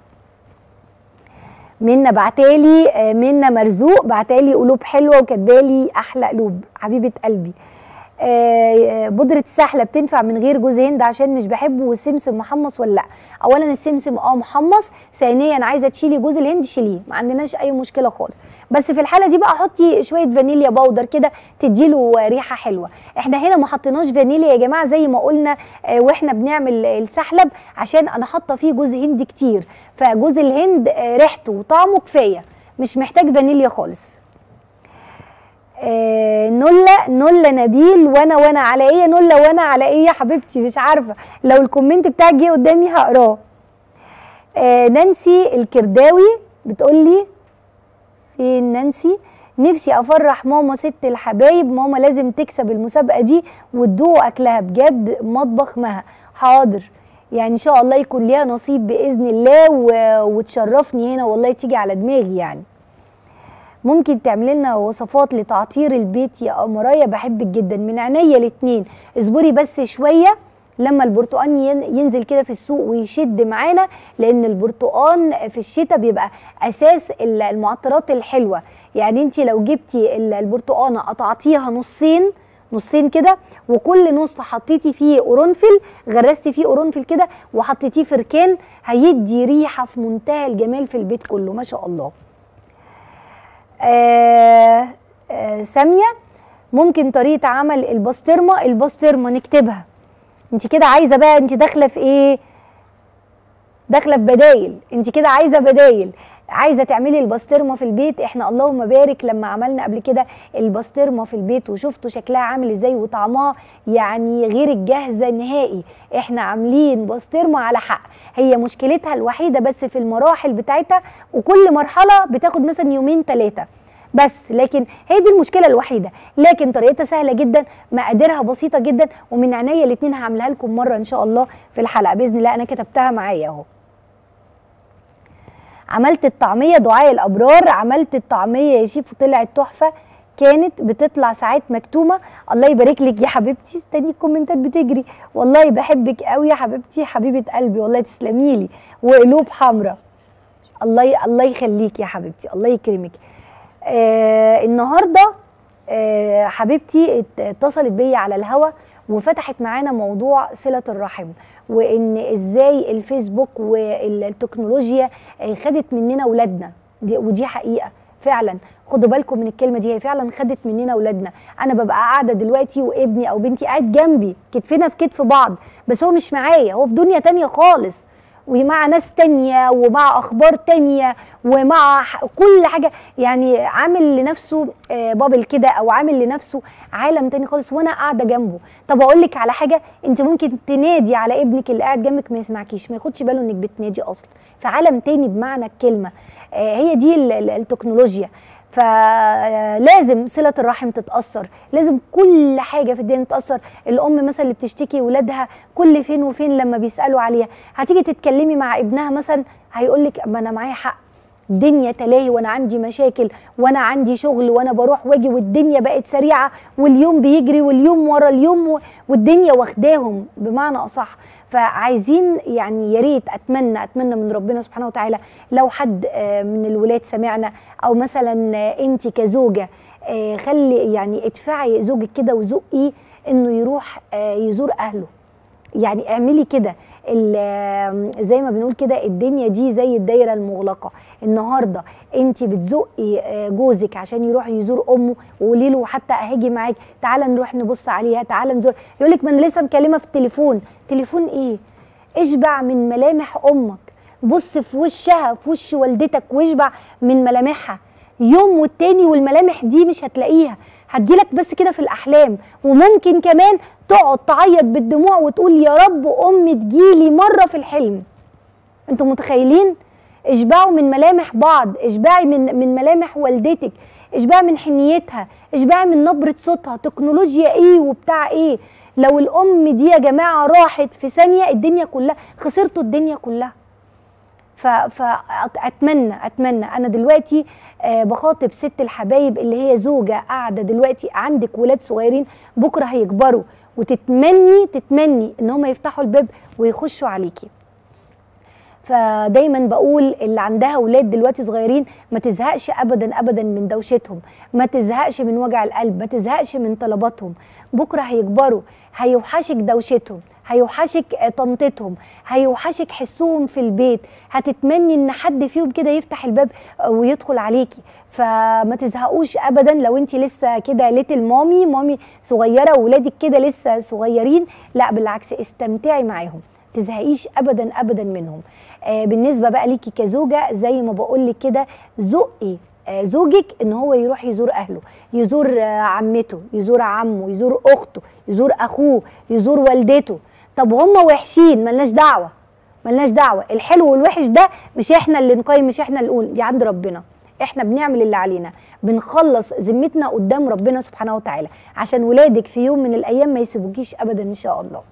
منا بعتالي آه، منا مرزوق بعتالي قلوب حلوه وكاتبالي احلى قلوب حبيبه قلبي آه، بودرة السحلة بتنفع من غير جوز هند عشان مش بحبه والسمسم محمص ولا لا اولا السمسم اه محمص ثانيا عايزه تشيلي جوز الهند شيليه ما عندناش اي مشكله خالص بس في الحاله دي بقى حطي شويه فانيليا باودر كده تديله ريحه حلوه احنا هنا ما حطيناش فانيليا يا جماعه زي ما قلنا آه، واحنا بنعمل السحلب عشان انا حاطه فيه جوز هند كتير فجوز الهند آه، ريحته وطعمه كفايه مش محتاج فانيليا خالص آه، نولا نولا نبيل وانا وانا على ايه يا نولا وانا على ايه يا حبيبتي مش عارفه لو الكومنت بتاعك جه قدامي هقراه آه، نانسي الكرداوي بتقول لي فين نانسي نفسي افرح ماما ست الحبايب ماما لازم تكسب المسابقه دي وتدوق اكلها بجد مطبخ مها حاضر يعني ان شاء الله يكون ليها نصيب باذن الله و... وتشرفني هنا والله تيجي على دماغي يعني ممكن تعملي لنا وصفات لتعطير البيت يا قمرايه بحبك جدا من عينيا الاتنين اصبري بس شويه لما البرتقان ين- ينزل كده في السوق ويشد معانا لان البرتقان في الشتاء بيبقى اساس ال- المعطرات الحلوه يعني انت لو جبتي ال- البرتقانه قطعتيها نصين نصين كده وكل نص حطيتي فيه قرنفل غرستي فيه قرنفل كده وحطيتيه في ركان هيدي ريحه في منتهى الجمال في البيت كله ما شاء الله آه آه ساميه ممكن طريقه عمل البسطرمه البسطرمه نكتبها انت كده عايزه بقى انت داخله في ايه داخله في بدايل انت كده عايزه بدايل عايزه تعملي البسطرمه في البيت احنا اللهم بارك لما عملنا قبل كده البسطرمه في البيت وشفتوا شكلها عامل ازاي وطعمها يعني غير الجاهزه نهائي احنا عاملين بسطرمه على حق هي مشكلتها الوحيده بس في المراحل بتاعتها وكل مرحله بتاخد مثلا يومين ثلاثه بس لكن هي دي المشكله الوحيده لكن طريقتها سهله جدا مقاديرها بسيطه جدا ومن عينيا الاثنين هعملها لكم مره ان شاء الله في الحلقه باذن الله انا كتبتها معايا اهو عملت الطعميه دعاء الابرار عملت الطعميه يا شيف وطلعت تحفه كانت بتطلع ساعات مكتومه الله يبارك لك يا حبيبتي استني الكومنتات بتجري والله بحبك قوي يا حبيبتي حبيبه قلبي والله تسلمي لي وقلوب حمراء الله ي... الله يخليك يا حبيبتي الله يكرمك آه النهارده آه حبيبتي ات- اتصلت بيا على الهوا وفتحت معانا موضوع صلة الرحم وان ازاي الفيسبوك والتكنولوجيا آه، خدت مننا ولادنا دي ودي حقيقة فعلا خدوا بالكم من الكلمة دي هي فعلا خدت مننا ولادنا انا ببقى قاعدة دلوقتي وابني او بنتي قاعد جنبي كتفنا في كتف بعض بس هو مش معايا هو في دنيا تانية خالص ومع ناس تانية ومع أخبار تانية ومع ح- كل حاجة يعني عامل لنفسه آه، بابل كده أو عامل لنفسه عالم تاني خالص وأنا قاعدة جنبه طب أقول لك على حاجة أنت ممكن تنادي على ابنك اللي قاعد جنبك ما يسمعكيش ما ياخدش باله إنك بتنادي أصلا في عالم تاني بمعنى الكلمة آه، هي دي ال- ال- التكنولوجيا فلازم صلة الرحم تتأثر لازم كل حاجة في الدنيا تتأثر الأم مثلا اللي بتشتكي ولادها كل فين وفين لما بيسألوا عليها هتيجي تتكلمي مع ابنها مثلا هيقولك ما أنا معايا حق الدنيا تلاهي وانا عندي مشاكل وانا عندي شغل وانا بروح واجي والدنيا بقت سريعه واليوم بيجري واليوم ورا اليوم و- والدنيا واخداهم بمعنى اصح فعايزين يعني يا ريت اتمنى اتمنى من ربنا سبحانه وتعالى لو حد آه، من الولاد سمعنا او مثلا انت كزوجه آه، خلي يعني ادفعي زوجك كده وزقي انه يروح آه، يزور اهله يعني اعملي كده ال- زي ما بنقول كده الدنيا دي زي الدايره المغلقه النهارده انت بتزقي آه، جوزك عشان يروح يزور امه وقولي له حتى هاجي معاك تعالى نروح نبص عليها تعالى نزور يقول لك ما انا لسه مكلمه في التليفون تليفون ايه اشبع من ملامح امك بص في وشها في وش والدتك واشبع من ملامحها يوم والتاني والملامح دي مش هتلاقيها هتجيلك بس كده في الاحلام وممكن كمان تقعد تعيط بالدموع وتقول يا رب امي تجيلي مره في الحلم انتوا متخيلين اشبعوا من ملامح بعض اشبعي من من ملامح والدتك اشبعي من حنيتها اشبعي من نبره صوتها تكنولوجيا ايه وبتاع ايه لو الام دي يا جماعه راحت في ثانيه الدنيا كلها خسرتوا الدنيا كلها فاتمنى اتمنى انا دلوقتي آه بخاطب ست الحبايب اللي هي زوجه قاعده دلوقتي عندك ولاد صغيرين بكره هيكبروا وتتمني تتمني ان هم يفتحوا الباب ويخشوا عليكي فدايما بقول اللي عندها ولاد دلوقتي صغيرين ما تزهقش ابدا ابدا من دوشتهم ما تزهقش من وجع القلب ما تزهقش من طلباتهم بكره هيكبروا هيوحشك دوشتهم هيوحشك آه، طنطتهم هيوحشك حسهم في البيت هتتمني ان حد فيهم كده يفتح الباب آه، ويدخل عليكي فما تزهقوش ابدا لو انت لسه كده ليتل مامي مامي صغيره وولادك كده لسه صغيرين لا بالعكس استمتعي معاهم تزهقيش ابدا ابدا منهم آه بالنسبه بقى ليكي كزوجه زي ما بقول لك كده زقي آه زوجك ان هو يروح يزور اهله يزور آه عمته يزور عمه يزور اخته يزور اخوه يزور والدته طب هم وحشين ملناش دعوه ملناش دعوه الحلو والوحش ده مش احنا اللي نقيم مش احنا اللي نقول دي عند ربنا احنا بنعمل اللي علينا بنخلص ذمتنا قدام ربنا سبحانه وتعالى عشان ولادك في يوم من الايام ما يسيبوكيش ابدا ان شاء الله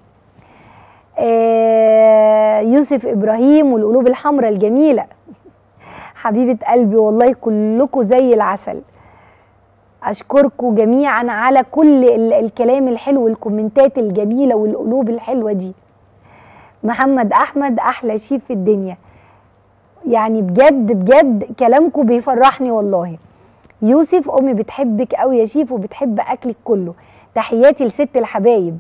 آه، يوسف ابراهيم والقلوب الحمراء الجميله حبيبه قلبي والله كلكم زي العسل اشكركم جميعا على كل ال- الكلام الحلو والكومنتات الجميله والقلوب الحلوه دي محمد احمد احلى شيف في الدنيا يعني بجد بجد كلامكم بيفرحني والله يوسف امي بتحبك قوي يا شيف وبتحب اكلك كله تحياتي لست الحبايب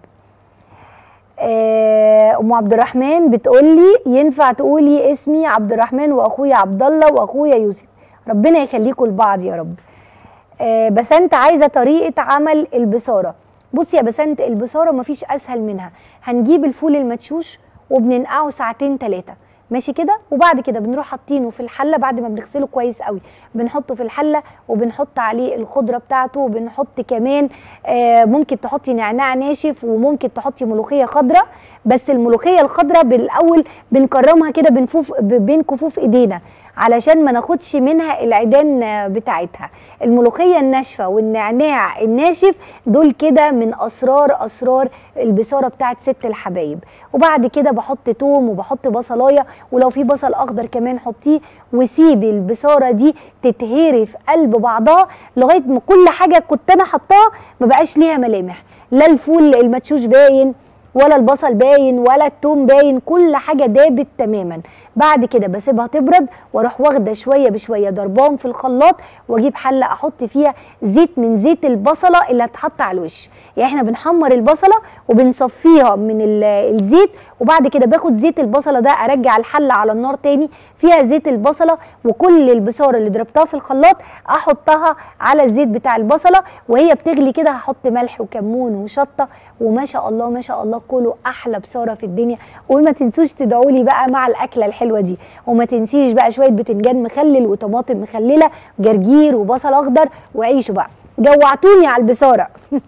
آه، ام عبد الرحمن بتقول لي ينفع تقولي اسمي عبد الرحمن واخويا عبد الله واخويا يوسف ربنا يخليكم لبعض يا رب آه، بسنت عايزه طريقه عمل البصاره بصي يا بسنت البصاره مفيش اسهل منها هنجيب الفول المدشوش وبننقعه ساعتين ثلاثه ماشي كده وبعد كده بنروح حاطينه في الحله بعد ما بنغسله كويس قوي بنحطه في الحله وبنحط عليه الخضره بتاعته وبنحط كمان آه ممكن تحطي نعناع ناشف وممكن تحطي ملوخيه خضراء بس الملوخيه الخضراء بالاول بنكرمها كده بنفوف ب- بين كفوف ايدينا علشان ما ناخدش منها العيدان آه، بتاعتها الملوخيه الناشفه والنعناع الناشف دول كده من اسرار اسرار البصاره بتاعت ست الحبايب وبعد كده بحط توم وبحط بصلايه ولو في بصل اخضر كمان حطيه وسيبي البصاره دي تتهري في قلب بعضها لغايه ما كل حاجه كنت انا حطاها ما بقاش ليها ملامح لا الفول المدشوش باين ولا البصل باين ولا التوم باين كل حاجه دابت تماما بعد كده بسيبها تبرد واروح واخده شويه بشويه ضرباهم في الخلاط واجيب حله احط فيها زيت من زيت البصله اللي هتحط على الوش يعني احنا بنحمر البصله وبنصفيها من ال- الزيت وبعد كده باخد زيت البصله ده ارجع الحله على النار تاني فيها زيت البصله وكل البصاره اللي ضربتها في الخلاط احطها على الزيت بتاع البصله وهي بتغلي كده هحط ملح وكمون وشطه وما شاء الله ما شاء الله كله احلى بصاره في الدنيا وما تنسوش تدعوا لي بقى مع الاكله الحلوه دي وما تنسيش بقى شويه بتنجان مخلل وطماطم مخلله جرجير وبصل اخضر وعيشوا بقى جوعتوني على البصاره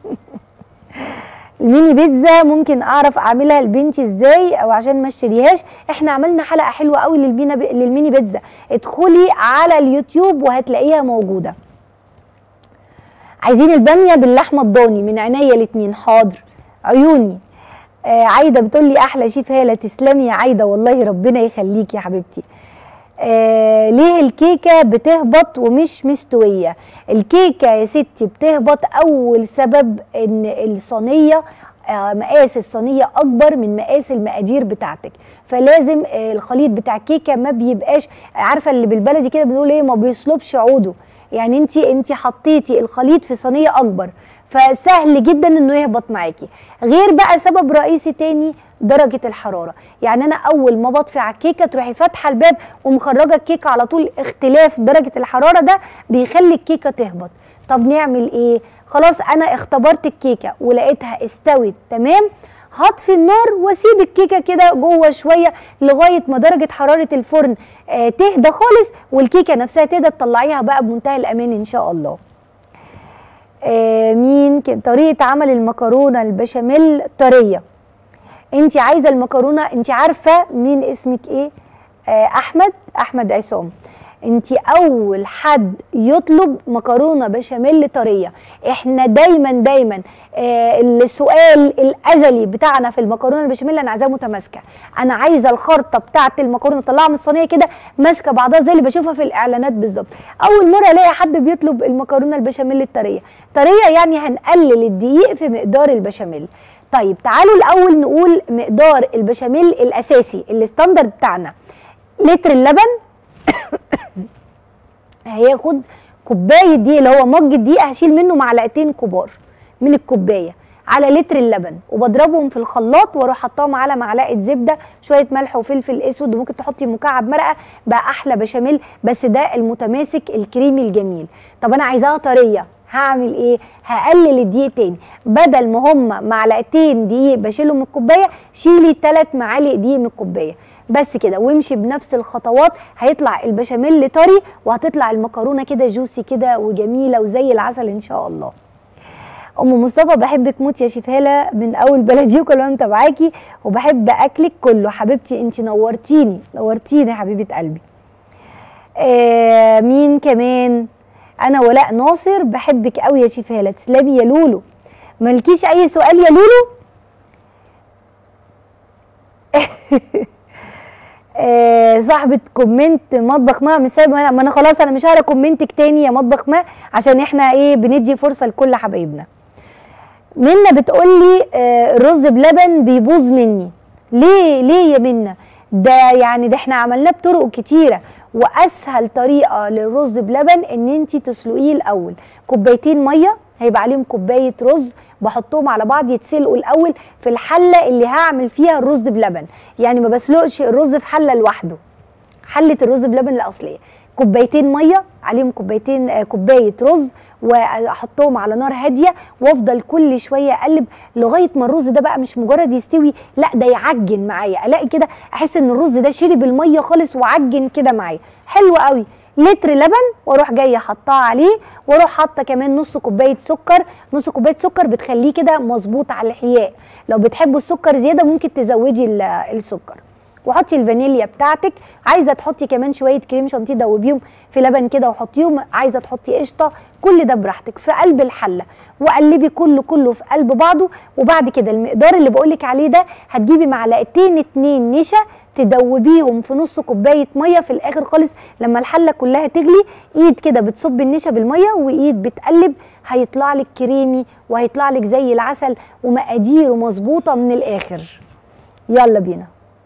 الميني بيتزا ممكن اعرف اعملها لبنتي ازاي او عشان ما اشتريهاش احنا عملنا حلقه حلوه قوي للمينا للميني بيتزا ادخلي على اليوتيوب وهتلاقيها موجوده عايزين الباميه باللحمه الضاني من عينيا الاتنين حاضر عيوني آه عايده بتقول لي احلى شيف هاله تسلمي يا عايده والله ربنا يخليكي يا حبيبتي آه ليه الكيكه بتهبط ومش مستويه الكيكه يا ستي بتهبط اول سبب ان الصينيه آه، مقاس الصينيه اكبر من مقاس المقادير بتاعتك فلازم آه، الخليط بتاع الكيكه ما بيبقاش عارفه اللي بالبلدي كده بنقول ايه ما بيصلبش عوده يعني انت انت حطيتي الخليط في صينيه اكبر فسهل جدا انه يهبط معاكي غير بقى سبب رئيسي تاني درجه الحراره يعني انا اول ما بطفي على الكيكه تروحي فاتحه الباب ومخرجه الكيكه على طول اختلاف درجه الحراره ده بيخلي الكيكه تهبط طب نعمل ايه خلاص انا اختبرت الكيكه ولقيتها استوت تمام هطفي النار واسيب الكيكه كده جوه شويه لغايه ما درجه حراره الفرن آه تهدى خالص والكيكه نفسها تهدى تطلعيها بقى بمنتهى الامان ان شاء الله آه مين ك- طريقه عمل المكرونه البشاميل طريه انت عايزه المكرونه انت عارفه مين اسمك ايه آه احمد احمد عصام انت اول حد يطلب مكرونه بشاميل طريه احنا دايما دايما آه السؤال الازلي بتاعنا في المكرونه البشاميل انا عايزاها متماسكه انا عايزه الخرطه بتاعه المكرونه طلعها من الصينيه كده ماسكه بعضها زي اللي بشوفها في الاعلانات بالظبط اول مره الاقي حد بيطلب المكرونه البشاميل الطريه طريه يعني هنقلل الدقيق في مقدار البشاميل طيب تعالوا الاول نقول مقدار البشاميل الاساسي الستاندرد بتاعنا لتر اللبن هياخد كوبايه دقيق اللي هو مج الدقيق هشيل منه معلقتين كبار من الكوبايه على لتر اللبن وبضربهم في الخلاط واروح حطاهم على معلقه زبده شويه ملح وفلفل اسود وممكن تحطي مكعب مرقه بقى احلى بشاميل بس ده المتماسك الكريمي الجميل طب انا عايزاها طريه هعمل ايه هقلل الدقيق تاني بدل ما هم معلقتين دقيق بشيلهم من الكوبايه شيلي ثلاث معالق دقيق من الكوبايه بس كده وامشي بنفس الخطوات هيطلع البشاميل طري وهتطلع المكرونه كده جوسي كده وجميله وزي العسل ان شاء الله ام مصطفى بحبك موت يا شيف هاله من اول بلدي وكل وانا متابعاكي وبحب اكلك كله حبيبتي انت نورتيني نورتيني يا حبيبه قلبي آه مين كمان انا ولاء ناصر بحبك قوي يا شيف هاله تسلمي يا لولو مالكيش اي سؤال يا لولو آه صاحبة كومنت مطبخ ما مش سايبه ما انا خلاص انا مش هقرا كومنتك تاني يا مطبخ ما عشان احنا ايه بندي فرصة لكل حبايبنا منى بتقول لي آه الرز بلبن بيبوظ مني ليه ليه يا منى ده يعني ده احنا عملناه بطرق كتيره واسهل طريقه للرز بلبن ان انت تسلقيه الاول كوبايتين ميه هيبقى عليهم كوبايه رز بحطهم على بعض يتسلقوا الاول في الحله اللي هعمل فيها الرز بلبن يعني ما بسلقش الرز في حله لوحده حله الرز بلبن الاصليه كوبايتين ميه عليهم كوبايتين آه، كوبايه رز واحطهم على نار هاديه وافضل كل شويه اقلب لغايه ما الرز ده بقى مش مجرد يستوي لا ده يعجن معايا الاقي كده احس ان الرز ده شرب الميه خالص وعجن كده معايا حلو قوي لتر لبن واروح جايه حطاه عليه واروح حاطه كمان نص كوبايه سكر نص كوبايه سكر بتخليه كده مظبوط على الحياء لو بتحبوا السكر زياده ممكن تزودي ال- السكر وحطي الفانيليا بتاعتك عايزه تحطي كمان شويه كريم شانتيه دوبيهم في لبن كده وحطيهم عايزه تحطي قشطه كل ده براحتك في قلب الحله وقلبي كله كله في قلب بعضه وبعد كده المقدار اللي بقولك عليه ده هتجيبي معلقتين اتنين نشا تدوبيهم في نص كوبايه ميه في الاخر خالص لما الحله كلها تغلي ايد كده بتصب النشا بالميه وايد بتقلب هيطلع لك كريمي وهيطلع لك زي العسل ومقاديره مظبوطه من الاخر يلا بينا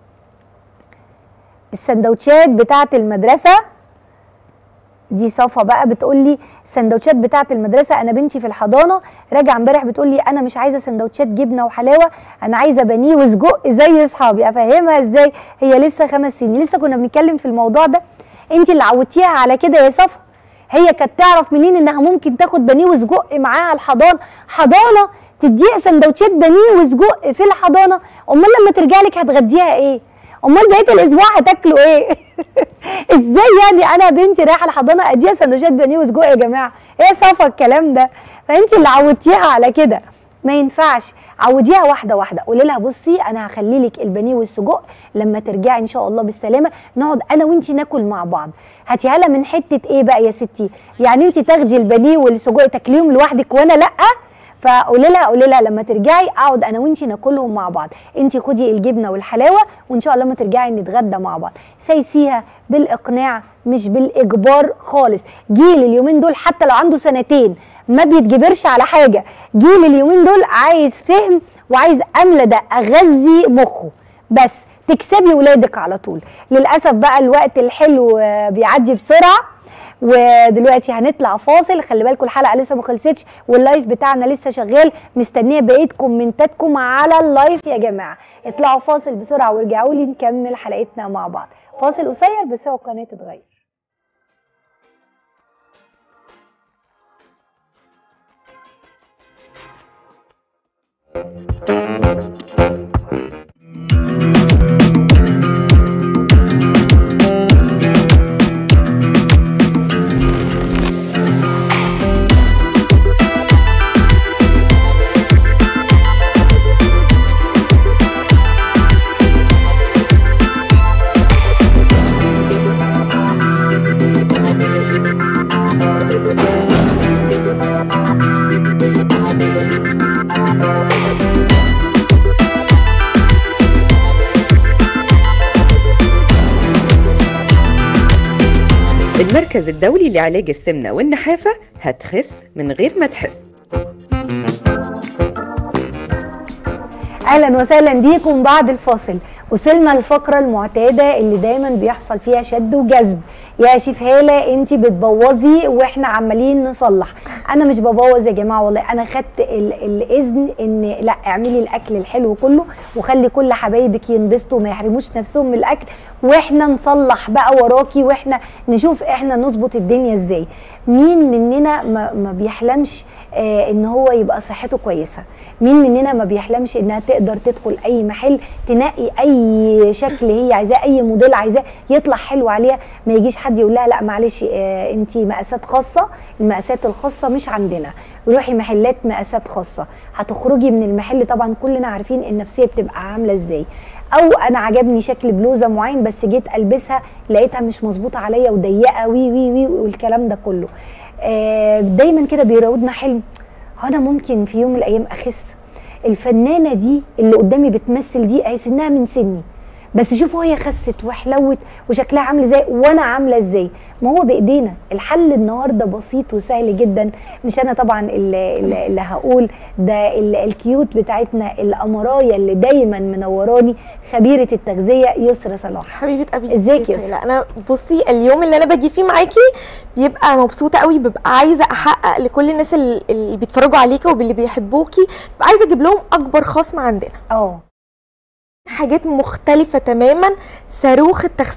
السندوتشات بتاعه المدرسه دي صفا بقى بتقول لي السندوتشات بتاعه المدرسه انا بنتي في الحضانه راجعه امبارح بتقول لي انا مش عايزه سندوتشات جبنه وحلاوه انا عايزه بانيه وسجق زي اصحابي افهمها ازاي هي لسه خمس سنين لسه كنا بنتكلم في الموضوع ده انت اللي عودتيها على كده يا صفا هي كانت تعرف منين انها ممكن تاخد بانيه وسجق معاها الحضانه حضانه تديها سندوتشات بانيه وسجق في الحضانه امال لما ترجع لك هتغديها ايه امال بقيه الاسبوع هتاكلوا ايه ازاي يعني انا بنتي رايحه الحضانه اديها سندوتشات بانيه وسجق يا جماعه ايه صفا الكلام ده فانت اللي عودتيها على كده ما ينفعش عوديها واحده واحده قولي لها بصي انا هخلي لك البانيه والسجق لما ترجعي ان شاء الله بالسلامه نقعد انا وانتي ناكل مع بعض هاتيها لها من حته ايه بقى يا ستي يعني انت تاخدي البانيه والسجق تاكليهم لوحدك وانا لا فقولي لها قولي لها لما ترجعي اقعد انا وانتي ناكلهم مع بعض انتي خدي الجبنه والحلاوه وان شاء الله لما ترجعي نتغدى مع بعض سايسيها بالاقناع مش بالاجبار خالص جيل اليومين دول حتى لو عنده سنتين ما بيتجبرش على حاجه جيل اليومين دول عايز فهم وعايز املى ده اغذي مخه بس تكسبي ولادك على طول للاسف بقى الوقت الحلو آه، بيعدي بسرعه ودلوقتي هنطلع فاصل خلي بالكم الحلقه لسه ما خلصتش واللايف بتاعنا لسه شغال مستنيه بقيه كومنتاتكم على اللايف يا جماعه اطلعوا فاصل بسرعه وارجعوا لي نكمل حلقتنا مع بعض فاصل قصير بس هو القناه تتغير المركز الدولي لعلاج السمنة والنحافة هتخس من غير ما تحس اهلا وسهلا بيكم بعد الفاصل وصلنا الفقرة المعتادة اللي دايما بيحصل فيها شد وجذب يا شيف هالة انت بتبوظي واحنا عمالين نصلح انا مش ببوظ يا جماعة والله انا خدت ال- الاذن ان لا اعملي الاكل الحلو كله وخلي كل حبايبك ينبسطوا وما يحرموش نفسهم من الاكل واحنا نصلح بقى وراكي واحنا نشوف احنا نظبط الدنيا ازاي مين مننا ما, ما بيحلمش آه ان هو يبقى صحته كويسه مين مننا ما بيحلمش انها تقدر تدخل اي محل تنقي اي شكل هي عايزاه اي موديل عايزاه يطلع حلو عليها ما يجيش حد يقول لها لا معلش آه انت مقاسات خاصه المقاسات الخاصه مش عندنا روحي محلات مقاسات خاصه هتخرجي من المحل طبعا كلنا عارفين النفسيه بتبقى عامله ازاي او انا عجبني شكل بلوزه معين بس جيت البسها لقيتها مش مظبوطه عليا وضيقه وي وي وي والكلام ده كله آه دايما كده بيراودنا حلم هو انا ممكن في يوم من الايام اخس الفنانه دي اللي قدامي بتمثل دي هي سنها من سني بس شوفوا هي خست وحلوت وشكلها عامل ازاي وانا عامله ازاي ما هو بايدينا الحل النهارده بسيط وسهل جدا مش انا طبعا اللي, اللي اللي هقول ده ال- الكيوت بتاعتنا الامرايه اللي دايما منوراني خبيره التغذيه يسرا صلاح حبيبه ابي ازيك يا الشيخ؟ لا انا بصي اليوم اللي انا باجي فيه معاكي بيبقى مبسوطه قوي ببقى عايزه احقق لكل الناس ال- اللي بيتفرجوا عليكي واللي بيحبوكي ببقى عايزه اجيب لهم اكبر خصم عندنا اه حاجات مختلفه تماما صاروخ التخسيس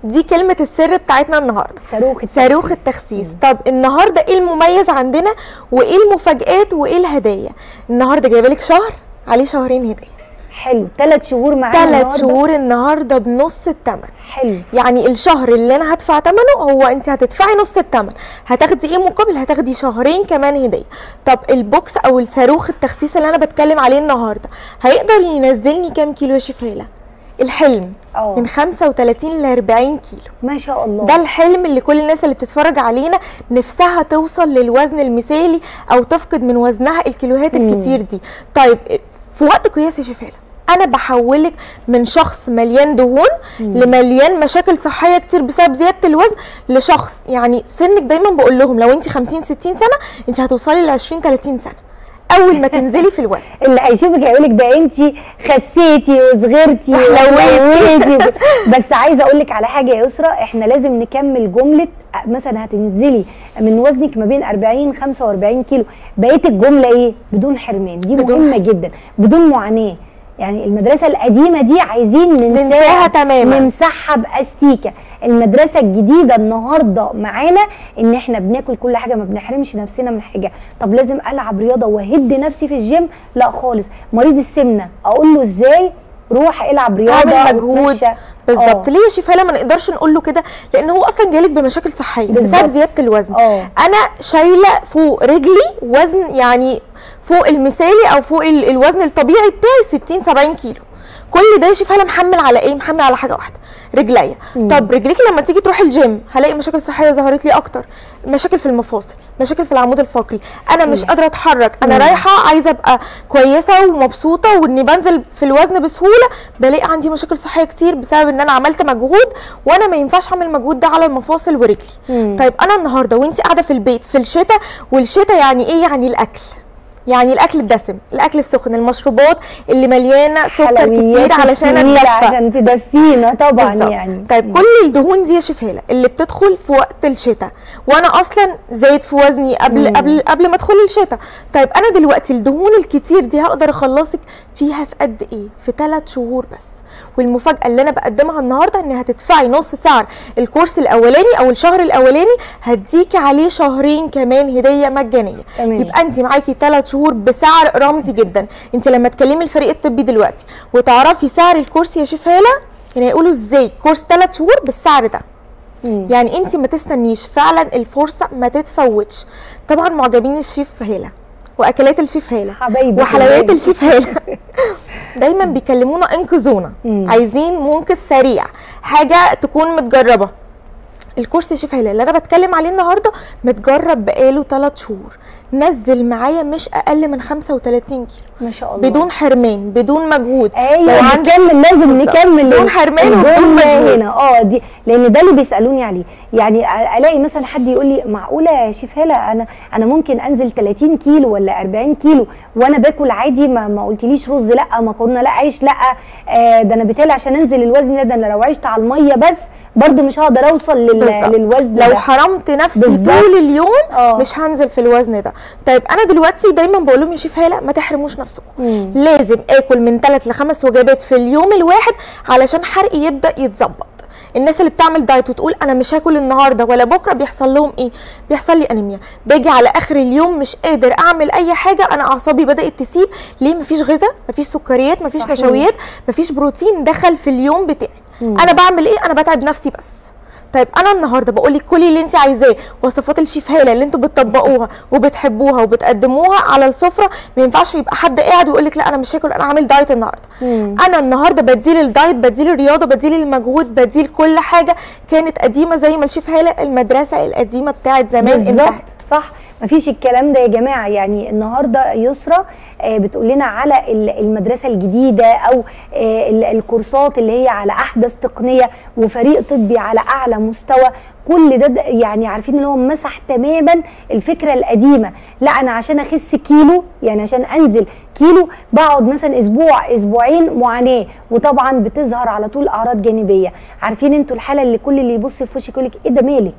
دي كلمه السر بتاعتنا النهارده صاروخ صاروخ التخسيس طب النهارده ايه المميز عندنا وايه المفاجآت وايه الهدايا النهارده جايبه لك شهر عليه شهرين هديه حلو ثلاث شهور معانا ثلاث النهاردة. شهور النهارده بنص الثمن حلو يعني الشهر اللي انا هدفع ثمنه هو انت هتدفعي نص الثمن هتاخدي ايه مقابل هتاخدي شهرين كمان هديه طب البوكس او الصاروخ التخسيس اللي انا بتكلم عليه النهارده هيقدر ينزلني كام كيلو يا شفاله الحلم اه. من 35 ل 40 كيلو ما شاء الله ده الحلم اللي كل الناس اللي بتتفرج علينا نفسها توصل للوزن المثالي او تفقد من وزنها الكيلوهات الكتير دي طيب في وقت قياسي شفاله انا بحولك من شخص مليان دهون لمليان مشاكل صحيه كتير بسبب زياده الوزن لشخص يعني سنك دايما بقول لهم لو انت 50 60 سنه انت هتوصلي ل 20 30 سنه اول ما تنزلي في الوزن اللي هيشوفك هيقول لك ده انت خسيتي وصغرتي وحلويتي. وحلويتي بس عايزه اقول لك على حاجه يا يسرا احنا لازم نكمل جمله مثلا هتنزلي من وزنك ما بين 40 45 كيلو بقيه الجمله ايه بدون حرمان دي بدون مهمه جدا بدون معاناه يعني المدرسه القديمه دي عايزين ننساها ننساها تماماً. نمسحها باستيكه المدرسه الجديده النهارده معانا ان احنا بناكل كل حاجه ما بنحرمش نفسنا من حاجه طب لازم العب رياضه واهد نفسي في الجيم لا خالص مريض السمنه اقول له ازاي روح العب رياضه اعمل مجهود واتمشى. بالظبط آه. ليه يا شفاله ما نقدرش نقول له كده لان هو اصلا جايلك بمشاكل صحيه بالظبط. بسبب زياده الوزن آه. انا شايله فوق رجلي وزن يعني فوق المثالي او فوق ال- الوزن الطبيعي بتاعي 60 70 كيلو كل ده يا شفاله محمل على ايه محمل على حاجه واحده رجليا طب رجليكي لما تيجي تروحي الجيم هلاقي مشاكل صحيه ظهرت لي اكتر مشاكل في المفاصل مشاكل في العمود الفقري انا مش قادره اتحرك انا رايحه عايزه ابقى كويسه ومبسوطه واني بنزل في الوزن بسهوله بلاقي عندي مشاكل صحيه كتير بسبب ان انا عملت مجهود وانا ما ينفعش اعمل المجهود ده على المفاصل ورجلي طيب انا النهارده وانت قاعده في البيت في الشتاء والشتاء يعني ايه يعني الاكل يعني الاكل الدسم الاكل السخن المشروبات اللي مليانه سكر حلويات كتير علشان كتير اتدفى عشان تدفينا طبعا بالظبط. يعني طيب كل الدهون دي يا شفاله اللي بتدخل في وقت الشتاء وانا اصلا زايد في وزني قبل مم. قبل قبل ما ادخل الشتاء طيب انا دلوقتي الدهون الكتير دي هقدر اخلصك فيها في قد ايه في ثلاث شهور بس والمفاجاه اللي انا بقدمها النهارده ان هتدفعي نص سعر الكورس الاولاني او الشهر الاولاني هديكي عليه شهرين كمان هديه مجانيه تمام. يبقى انت معاكي ثلاث شهور بسعر رمزي جدا انت لما تكلمي الفريق الطبي دلوقتي وتعرفي سعر الكورس يا شفاله يعني هيقولوا ازاي كورس ثلاث شهور بالسعر ده مم. يعني انت ما تستنيش فعلا الفرصه ما تتفوتش طبعا معجبين الشيف هاله واكلات الشيف هاله حبايبي وحلويات حبايبي. الشيف هاله دايما بيكلمونا انقذونا مم. عايزين منقذ سريع حاجه تكون متجربه الكورس يا شيف هلال اللي انا بتكلم عليه النهارده متجرب بقاله 3 شهور نزل معايا مش اقل من 35 كيلو ما شاء الله بدون حرمان بدون مجهود لو ايوه عندك نكمل لازم بالظبط. نكمل بدون حرمان وبدون الجملة مجهود. هنا اه دي لان ده اللي بيسالوني عليه يعني أ- الاقي مثلا حد يقول لي معقوله يا شيف هلا انا انا ممكن انزل 30 كيلو ولا 40 كيلو وانا باكل عادي ما, ما قلتليش رز لا مكرونه لا عيش لا آه ده انا بالتالي عشان انزل الوزن ده, ده انا لو عشت على الميه بس برضو مش هقدر اوصل لل... بالظبط. للوزن لو ده. حرمت نفسي بالظبط. طول اليوم آه. مش هنزل في الوزن ده طيب انا دلوقتي دايما بقول لهم يا شيف هاله ما تحرموش نفسكم مم. لازم اكل من ثلاث لخمس وجبات في اليوم الواحد علشان حرقي يبدا يتظبط الناس اللي بتعمل دايت وتقول انا مش هاكل النهارده ولا بكره بيحصل لهم ايه بيحصل لي انيميا باجي على اخر اليوم مش قادر اعمل اي حاجه انا اعصابي بدات تسيب ليه مفيش غذاء مفيش سكريات مفيش صحيح. نشويات مفيش بروتين دخل في اليوم بتاعي انا بعمل ايه انا بتعب نفسي بس طيب انا النهارده بقول لك كل اللي انت عايزاه وصفات الشيف هاله اللي انتوا بتطبقوها وبتحبوها وبتقدموها على السفره ما ينفعش يبقى حد قاعد ويقول لك لا انا مش هاكل انا عامل دايت النهارده مم. انا النهارده بديل الدايت بديل الرياضه بديل المجهود بديل كل حاجه كانت قديمه زي ما الشيف هاله المدرسه القديمه بتاعت زمان انتهت بالظبط صح مفيش الكلام ده يا جماعه يعني النهارده يسرا آه، بتقول لنا على ال- المدرسه الجديده او آه، ال- الكورسات اللي هي على احدث تقنيه وفريق طبي على اعلى مستوى كل ده ده يعني عارفين ان هو مسح تماما الفكره القديمه لا انا عشان اخس كيلو يعني عشان انزل كيلو بقعد مثلا اسبوع اسبوعين معاناه وطبعا بتظهر على طول اعراض جانبيه عارفين انتوا الحاله اللي كل اللي يبص في وشك يقول لك ايه ده مالك